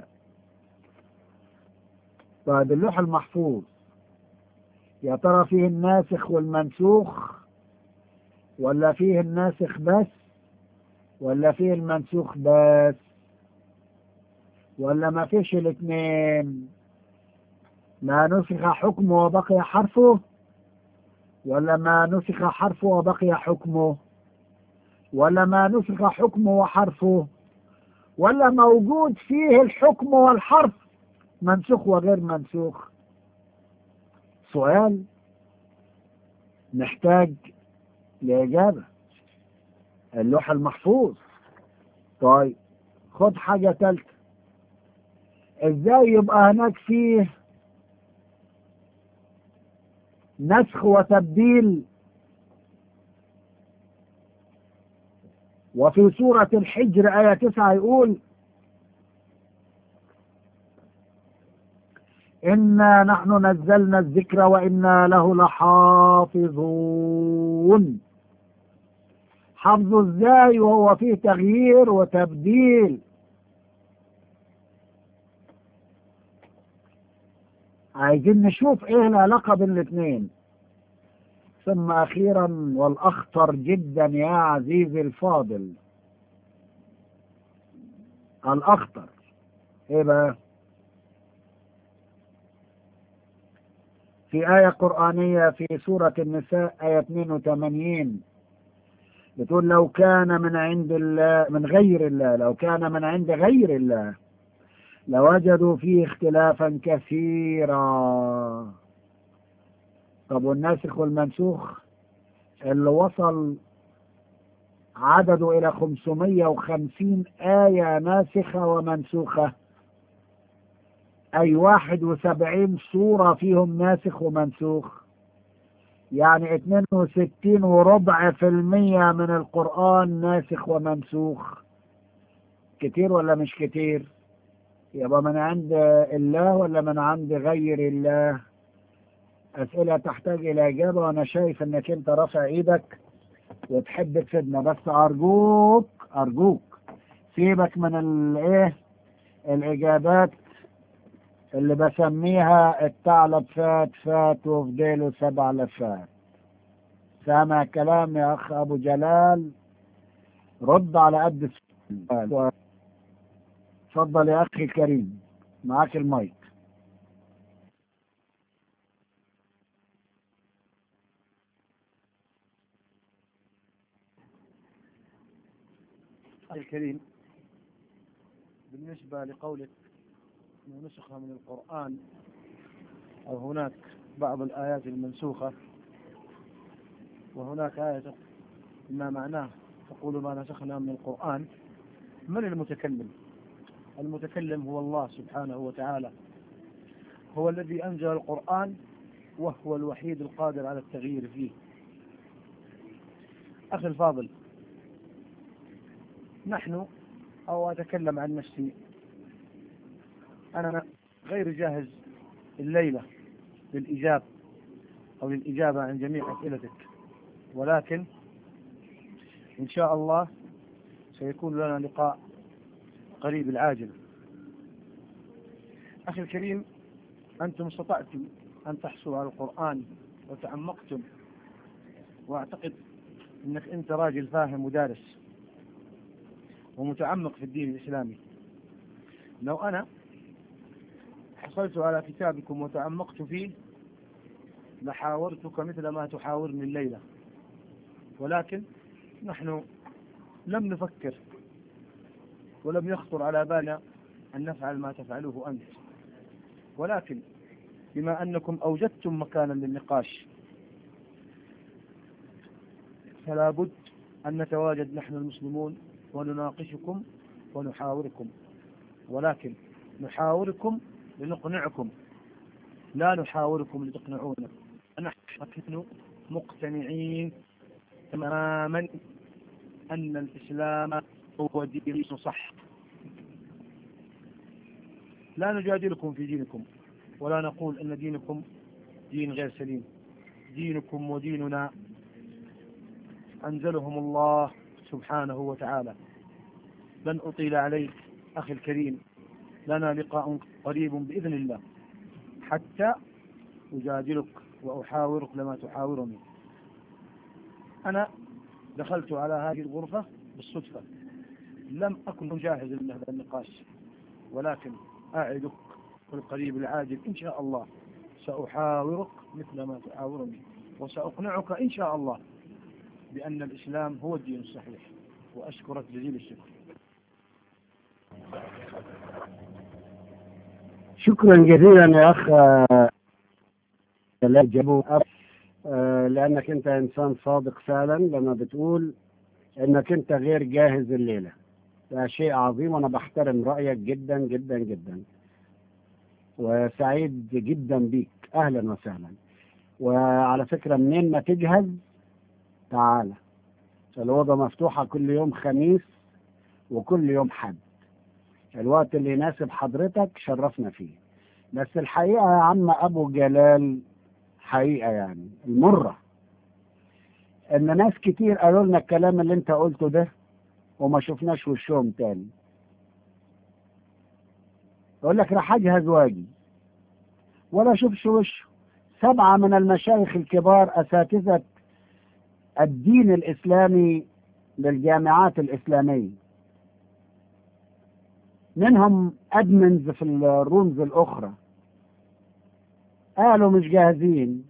S9: بعد اللوح المحفوظ يا ترى فيه الناسخ والمنسوخ ولا فيه الناسخ بس ولا فيه المنسوخ بس ولا ما فيش الاثنين ما نسخ حكمه وبقي حرفه ولا ما نسخ حرفه وبقي حكمه ولا ما نسخ حكمه وحرفه ولا موجود فيه الحكم والحرف منسوخ وغير منسوخ سؤال محتاج لإجابة اللوح المحفوظ طيب خد حاجة تالتة ازاي يبقى هناك فيه نسخ وتبديل وفي سورة الحجر آية تسعة يقول إنا نحن نزلنا الذكر وإنا له لحافظون حفظه ازاي وهو فيه تغيير وتبديل عايزين نشوف ايه العلاقة بين الاثنين ثم اخيرا والاخطر جدا يا عزيزي الفاضل الاخطر ايه بقى في آية قرآنية في سورة النساء آية 82 بتقول لو كان من عند الله من غير الله لو كان من عند غير الله لوجدوا فيه اختلافا كثيرا طب والناسخ والمنسوخ اللي وصل عدده إلى 550 آية ناسخة ومنسوخة أي 71 سورة فيهم ناسخ ومنسوخ يعني 62 وربع في المية من القرآن ناسخ ومنسوخ كتير ولا مش كتير يبقى من عند الله ولا من عند غير الله أسئلة تحتاج إلى إجابة وأنا شايف إنك أنت رافع إيدك وتحب تفيدنا بس أرجوك أرجوك سيبك من الإيه الإجابات اللي بسميها الثعلب فات فات وفديله سبع لفات سامع كلام يا أخ أبو جلال رد على قد السؤال تفضل يا أخي الكريم معاك المايك
S8: الكريم بالنسبة لقولك أنه نسخة من القرآن أو هناك بعض الآيات المنسوخة وهناك آية ما معناه تقول ما نسخنا من القرآن من المتكلم المتكلم هو الله سبحانه وتعالى هو الذي أنزل القرآن وهو الوحيد القادر على التغيير فيه أخي الفاضل نحن أو أتكلم عن نفسي أنا غير جاهز الليلة للإجابة أو للإجابة عن جميع أسئلتك ولكن إن شاء الله سيكون لنا لقاء قريب العاجل أخي الكريم أنتم استطعتم أن تحصلوا على القرآن وتعمقتم وأعتقد أنك أنت راجل فاهم ودارس ومتعمق في الدين الإسلامي لو أنا حصلت على كتابكم وتعمقت فيه لحاورتك مثل ما تحاورني الليلة ولكن نحن لم نفكر ولم يخطر على بالنا أن نفعل ما تفعله أنت ولكن بما أنكم أوجدتم مكانا للنقاش فلا بد أن نتواجد نحن المسلمون ونناقشكم ونحاوركم ولكن نحاوركم لنقنعكم لا نحاوركم لتقنعونا نحن مقتنعين تماما أن الإسلام هو دين صح لا نجادلكم في دينكم ولا نقول أن دينكم دين غير سليم دينكم وديننا أنزلهم الله سبحانه وتعالى لن أطيل عليك أخي الكريم لنا لقاء قريب بإذن الله حتى أجادلك وأحاورك لما تحاورني أنا دخلت على هذه الغرفة بالصدفة لم أكن جاهز لهذا النقاش ولكن أعدك في القريب العاجل إن شاء الله سأحاورك مثل ما تحاورني وسأقنعك إن شاء الله بأن الإسلام هو الدين الصحيح وأشكرك جزيل الشكر
S3: شكرا جزيلا يا أخ لا جابوا آه، لأنك أنت إنسان صادق فعلا لما بتقول أنك أنت غير جاهز الليلة ده شيء عظيم وأنا بحترم رأيك جدا جدا جدا وسعيد جدا بيك أهلا وسهلا وعلى فكرة منين ما تجهز تعالى الأوضة مفتوحة كل يوم خميس وكل يوم حد الوقت اللي يناسب حضرتك شرفنا فيه بس الحقيقة يا عم أبو جلال حقيقة يعني المرة إن ناس كتير قالوا لنا الكلام اللي أنت قلته ده وما شفناش وشهم تاني يقول لك راح أجهز واجي ولا أشوفش وشه سبعة من المشايخ الكبار أساتذة الدين الإسلامي للجامعات الإسلامية منهم أدمنز في الرومز الأخرى قالوا مش جاهزين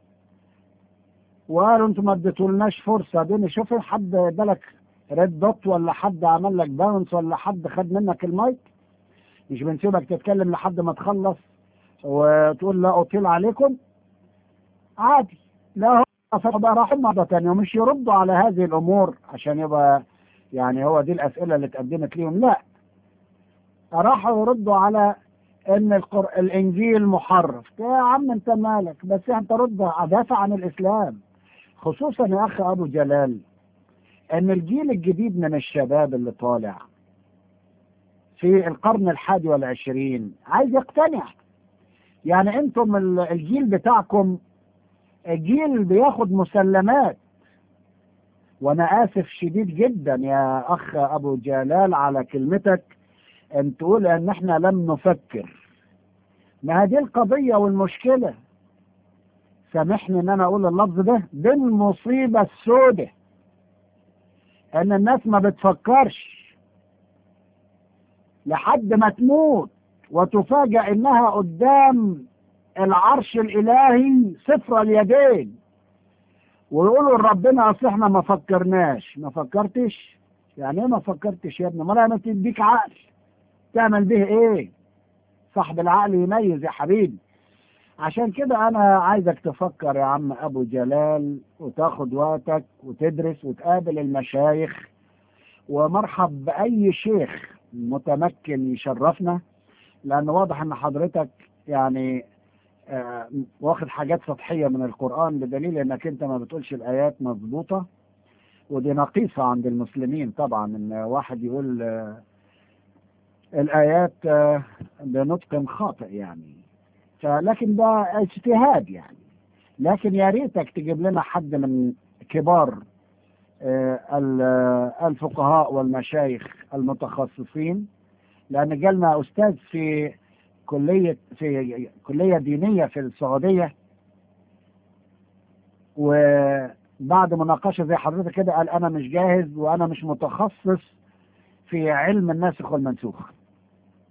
S3: وقالوا انتوا ما اديتولناش فرصة دي شوف حد ادالك ريد دوت ولا حد عمل لك باونس ولا حد خد منك المايك مش بنسيبك تتكلم لحد ما تخلص وتقول لا أطيل عليكم عادي لا هم بقى راحوا مرة تانية ومش يردوا على هذه الأمور عشان يبقى يعني هو دي الأسئلة اللي اتقدمت ليهم لا راحوا يردوا على ان القر... الانجيل محرف يا عم انت مالك بس انت رد دافع عن الاسلام خصوصا يا اخي ابو جلال ان الجيل الجديد من الشباب اللي طالع في القرن الحادي والعشرين عايز يقتنع يعني انتم الجيل بتاعكم جيل بياخد مسلمات وانا اسف شديد جدا يا اخ ابو جلال على كلمتك ان تقول ان احنا لم نفكر ما هذه القضية والمشكلة سامحني ان انا اقول اللفظ ده دي المصيبة السوداء ان الناس ما بتفكرش لحد ما تموت وتفاجأ انها قدام العرش الالهي صفر اليدين ويقولوا لربنا اصل احنا ما فكرناش ما فكرتش يعني ايه ما فكرتش يا ابني ما انا تديك عقل تعمل به ايه صاحب العقل يميز يا حبيبي عشان كده انا عايزك تفكر يا عم ابو جلال وتاخد وقتك وتدرس وتقابل المشايخ ومرحب باي شيخ متمكن يشرفنا لان واضح ان حضرتك يعني آه واخد حاجات سطحية من القرآن بدليل انك انت ما بتقولش الايات مظبوطة ودي نقيصة عند المسلمين طبعا ان واحد يقول آه الآيات بنطق خاطئ يعني فلكن ده اجتهاد يعني لكن يا ريتك تجيب لنا حد من كبار الفقهاء والمشايخ المتخصصين لأن جالنا أستاذ في كلية في كلية دينية في السعودية وبعد مناقشة زي حضرتك كده قال أنا مش جاهز وأنا مش متخصص في علم الناسخ والمنسوخ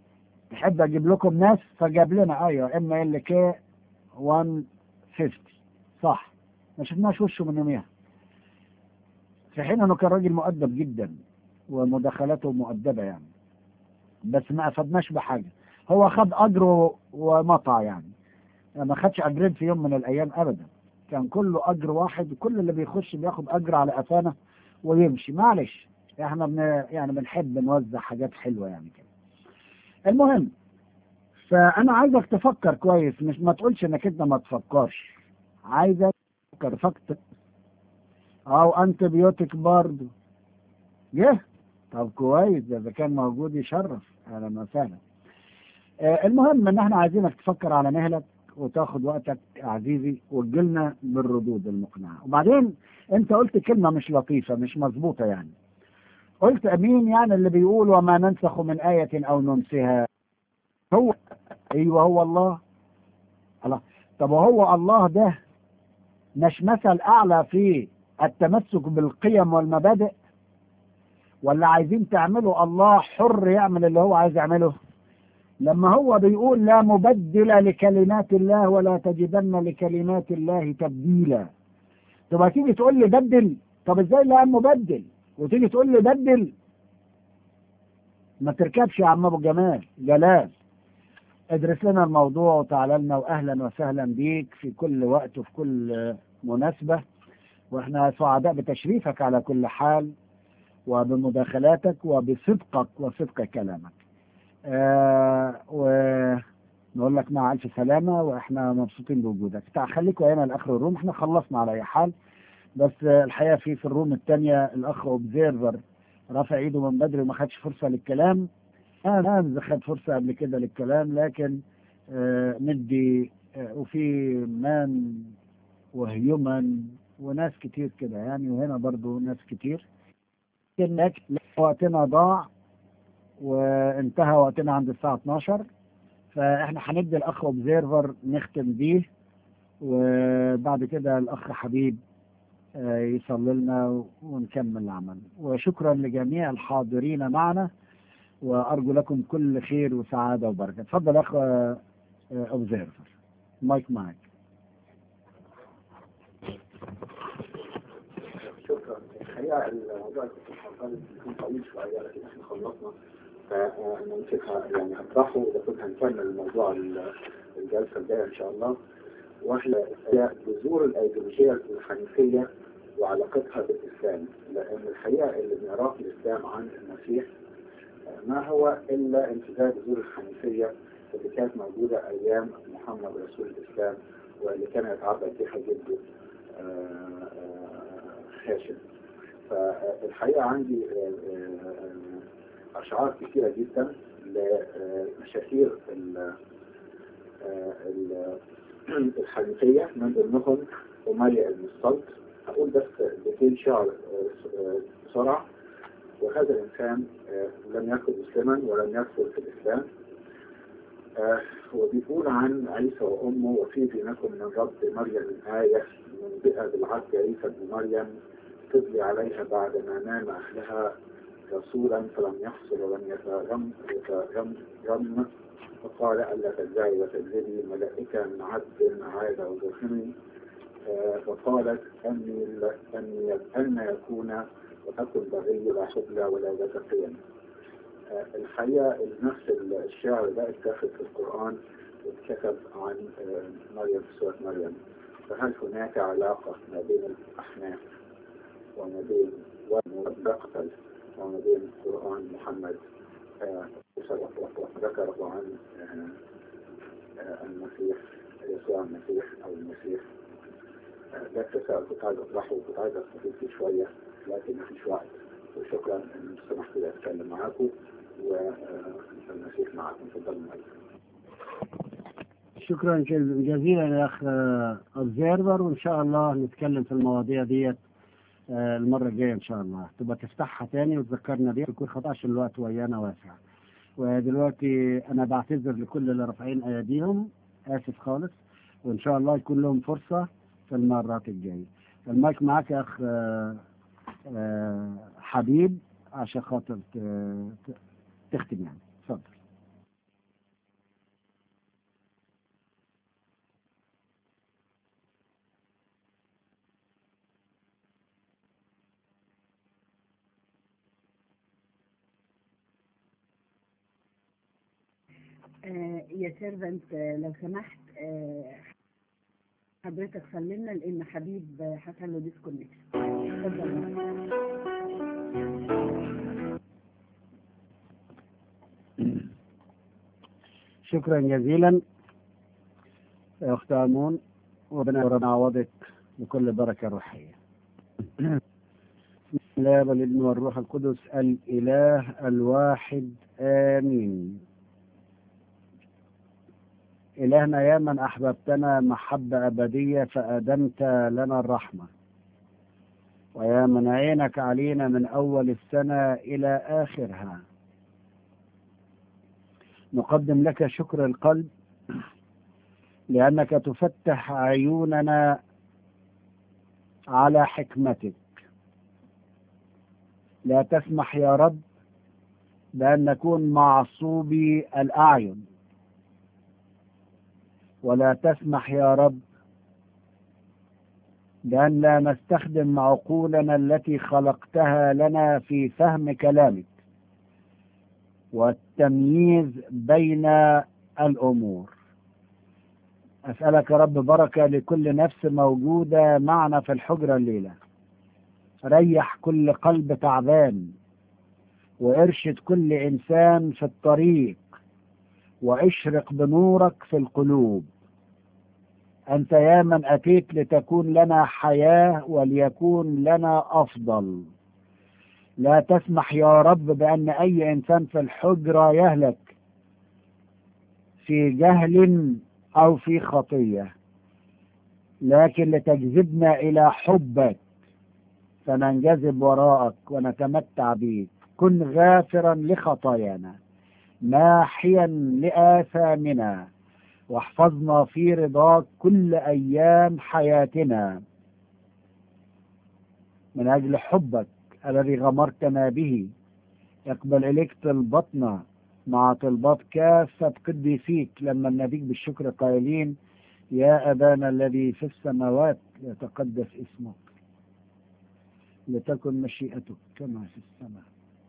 S3: تحب اجيب لكم ناس فجاب لنا ايوه ام ال كي 150
S9: صح ما شفناش وشه من يوميها في حين انه كان راجل مؤدب جدا ومداخلاته مؤدبه يعني بس ما افدناش بحاجه هو خد اجره ومطع يعني ما خدش اجرين في يوم من الايام ابدا كان كله اجر واحد وكل اللي بيخش بياخد اجر على قفانا ويمشي معلش احنا بن يعني بنحب نوزع حاجات حلوه يعني كده المهم فانا عايزك تفكر كويس مش ما تقولش انك انت ما تفكرش عايزك تفكر فكر او انتبيوتيك برضه جه طب كويس ده اذا كان موجود يشرف اهلا وسهلا آه المهم ان احنا عايزينك تفكر على مهلك وتاخد وقتك عزيزي وتجيلنا بالردود المقنعه وبعدين انت قلت كلمه مش لطيفه مش مظبوطه يعني قلت امين يعني اللي بيقول وما ننسخ من ايه او ننسها هو ايوه هو الله الله طب وهو الله ده مش مثل اعلى في التمسك بالقيم والمبادئ ولا عايزين تعملوا الله حر يعمل اللي هو عايز يعمله لما هو بيقول لا مبدل لكلمات الله ولا تجدن لكلمات الله تبديلا تبقى تيجي تقول لي بدل طب ازاي لا مبدل وتيجي تقول لي بدل ما تركبش يا عم ابو جمال جلال ادرس لنا الموضوع وتعالى لنا واهلا وسهلا بيك في كل وقت وفي كل مناسبه واحنا سعداء بتشريفك على كل حال وبمداخلاتك وبصدقك وصدق كلامك آه ونقول لك مع الف سلامه واحنا مبسوطين بوجودك تعال خليك ويانا لاخر الروم احنا خلصنا على اي حال بس الحقيقه في في الروم الثانيه الاخ اوبزيرفر رافع ايده من بدري وما خدش فرصه للكلام انا خد فرصه قبل كده للكلام لكن آه ندي آه وفي مان وهيومن وناس كتير كده يعني وهنا برضو ناس كتير لكن وقتنا ضاع وانتهى وقتنا عند الساعة 12 فاحنا هندي الاخ اوبزيرفر نختم بيه وبعد كده الاخ حبيب يصلي لنا ونكمل العمل وشكرا لجميع الحاضرين معنا وارجو لكم كل خير وسعاده وبركه اتفضل اخ اوبزيرفر مايك معك
S6: شكرا الحقيقه الموضوع كان طويل شويه لكن احنا خلصنا فنمسكها يعني اطرحه وكنت هنكمل الموضوع الجلسه الجايه ان شاء الله واحنا بذور الايديولوجيه الحنيفيه وعلاقتها بالاسلام لان الحقيقه اللي بنراه في الاسلام عن المسيح ما هو الا امتداد بذور الحنيفيه اللي كانت موجوده ايام محمد رسول الاسلام واللي كان يتعبد بها جده هاشم فالحقيقه عندي اشعار كثيره جدا لمشاهير الحنيفيه من ضمنهم أمية المستلط هقول بس بيتين شعر بسرعه وهذا الانسان لم يكن مسلما ولم يدخل في الاسلام وبيقول عن عيسى وامه وفي دينكم من رب مريم آية منبئة بالعبد عيسى بن مريم تبلي عليها بعد ما نام أهلها رسولا فلم يحصل ولم يتغم يتغم فقال ألا تدعي وتكذبي ملائكة من عبد عاد وزرحمي فقالت أني أني أن يكون وتكن بغي لا حبلى ولا ذات قيم الحقيقة نفس الشعر ده اتاخد في القرآن واتكتب عن مريم في سورة مريم فهل هناك علاقة ما بين الأحناف وما بين والمقتل وما بين القرآن محمد ذكره عن المسيح يسوع المسيح أو المسيح ده التساؤل كنت عايز أطرحه وكنت عايز أستفيد فيه شوية لكن مفيش وقت وشكرا ان سمحت لي اتكلم معاكم والمسيح معاكم تفضلوا معاكم
S3: شكرا جزيلا يا اخ اوبزيرفر وان شاء الله نتكلم في المواضيع ديت المره الجايه ان شاء الله تبقى تفتحها تاني وتذكرنا بيها يكون خط عشان الوقت ويانا واسع ودلوقتي انا بعتذر لكل اللي رافعين ايديهم اسف خالص وان شاء الله يكون لهم فرصه في المرات الجايه المايك معاك يا اخ حبيب عشان خاطر تختم يعني اتفضل
S10: آه يا سيرفنت آه لو سمحت آه حضرتك سلمنا لان حبيب آه، حصل له ديسكونكشن اتفضل
S3: شكرا جزيلا يا أخت أمون وربنا يعوضك بكل بركة روحية بسم الله والابن والروح القدس الإله الواحد آمين إلهنا يا من أحببتنا محبة أبدية فأدمت لنا الرحمة ويا من عينك علينا من أول السنة إلى آخرها نقدم لك شكر القلب لأنك تفتح عيوننا على حكمتك لا تسمح يا رب بأن نكون معصوبي الأعين ولا تسمح يا رب بأن لا نستخدم عقولنا التي خلقتها لنا في فهم كلامك والتمييز بين الأمور أسألك يا رب بركة لكل نفس موجودة معنا في الحجرة الليلة ريح كل قلب تعبان وارشد كل إنسان في الطريق واشرق بنورك في القلوب أنت يا من أتيت لتكون لنا حياة وليكون لنا أفضل لا تسمح يا رب بأن أي إنسان في الحجرة يهلك في جهل أو في خطية لكن لتجذبنا إلى حبك فننجذب وراءك ونتمتع بيك كن غافرا لخطايانا ماحيا لآثامنا واحفظنا في رضاك كل أيام حياتنا من أجل حبك الذي غمرتنا به اقبل إليك طلبتنا مع طلبات كافة قديسيك لما نبيك بالشكر قائلين يا أبانا الذي في السماوات يتقدس اسمك لتكن مشيئتك كما في السماء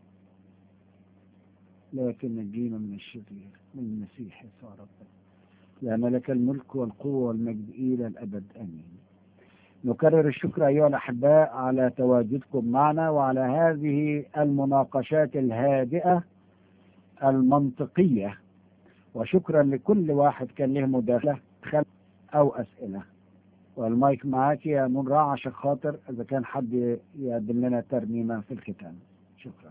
S3: لكن نجينا من الشرير من المسيح يسوع ربنا لأن لك الملك والقوة والمجد إلى الأبد آمين نكرر الشكر أيها الأحباء على تواجدكم معنا وعلى هذه المناقشات الهادئة المنطقية وشكرا لكل واحد كان له مداخلة أو أسئلة والمايك معاك يا منرع عشان خاطر إذا كان حد يقدم لنا ترنيمة في الختام شكرا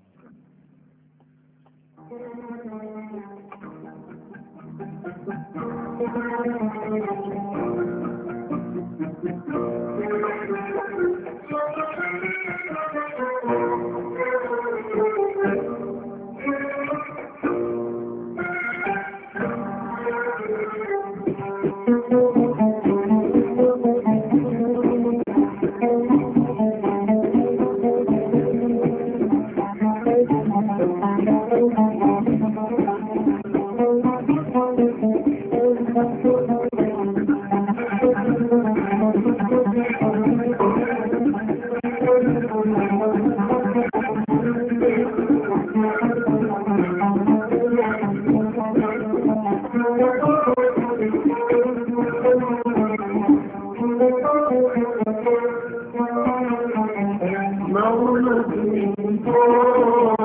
S11: مولود من فوق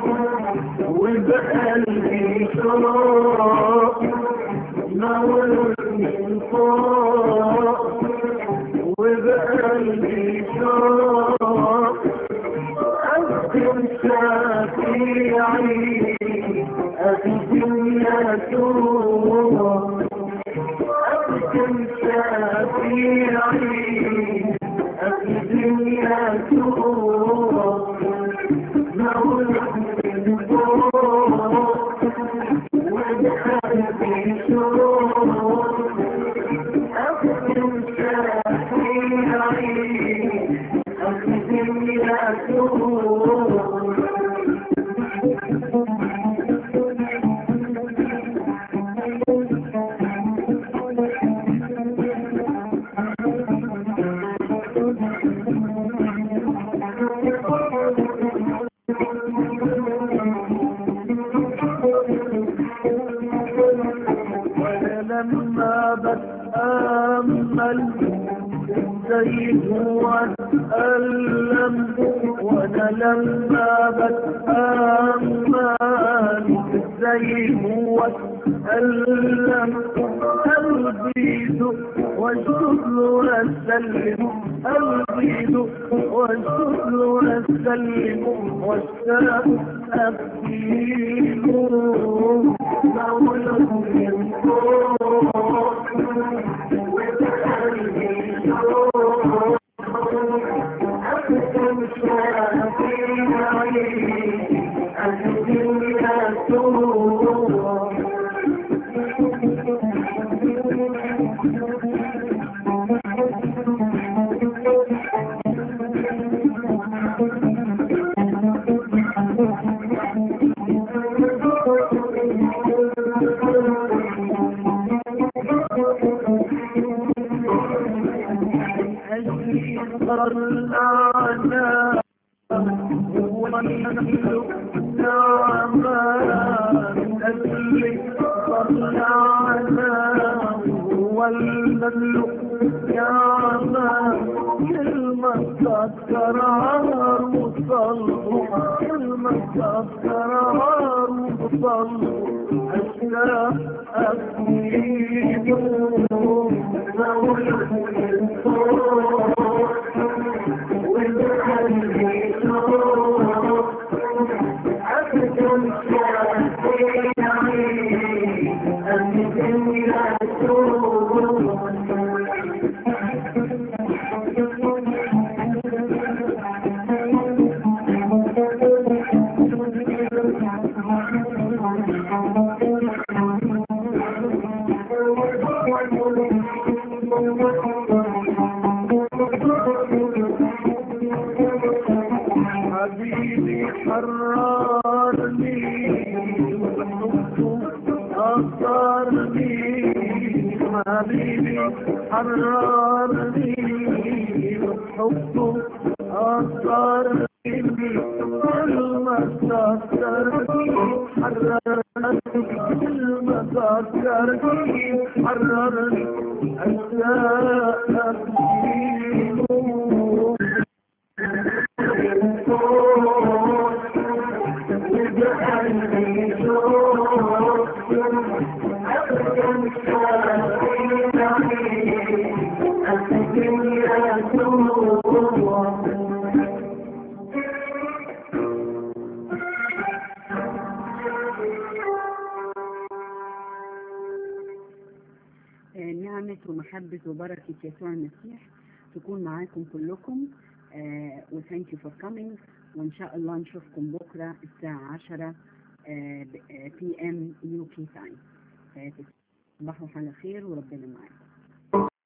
S11: وبقلبي شوق مولود من فوق وبقلبي شوق أقدم شفيعي أقدم يسوع أقدم شفيعي أقدم يسوع مولد من فوق وبقلبي شوق أقدم شفيعي أقدم يسوع أمل زي هو اتألم وانا لما بتأمل زي هو اتألم قلبي يدق واشوف له واسلم قلبي يدق واشوف له واسلم واشتاق ابكيله لو لم الأعناق ونملك نعمان اللي طلعنا والمملوك نعمان كلمة تذكر عار وصلوا كلمة تذكر عار وصلوا أشتاق أكيدوا حبيبي حررني أثرني حبيبي حررني حبه أثرني كل ما تذكرني حررني كل ما تذكرني حررني أشتاق
S10: آه، نعمة ومحبة وبركة يسوع المسيح تكون معاكم كلكم و thank you for coming وإن شاء الله نشوفكم بكرة الساعة 10 بي ام يو كي تايم تصبحوا على خير وربنا معاكم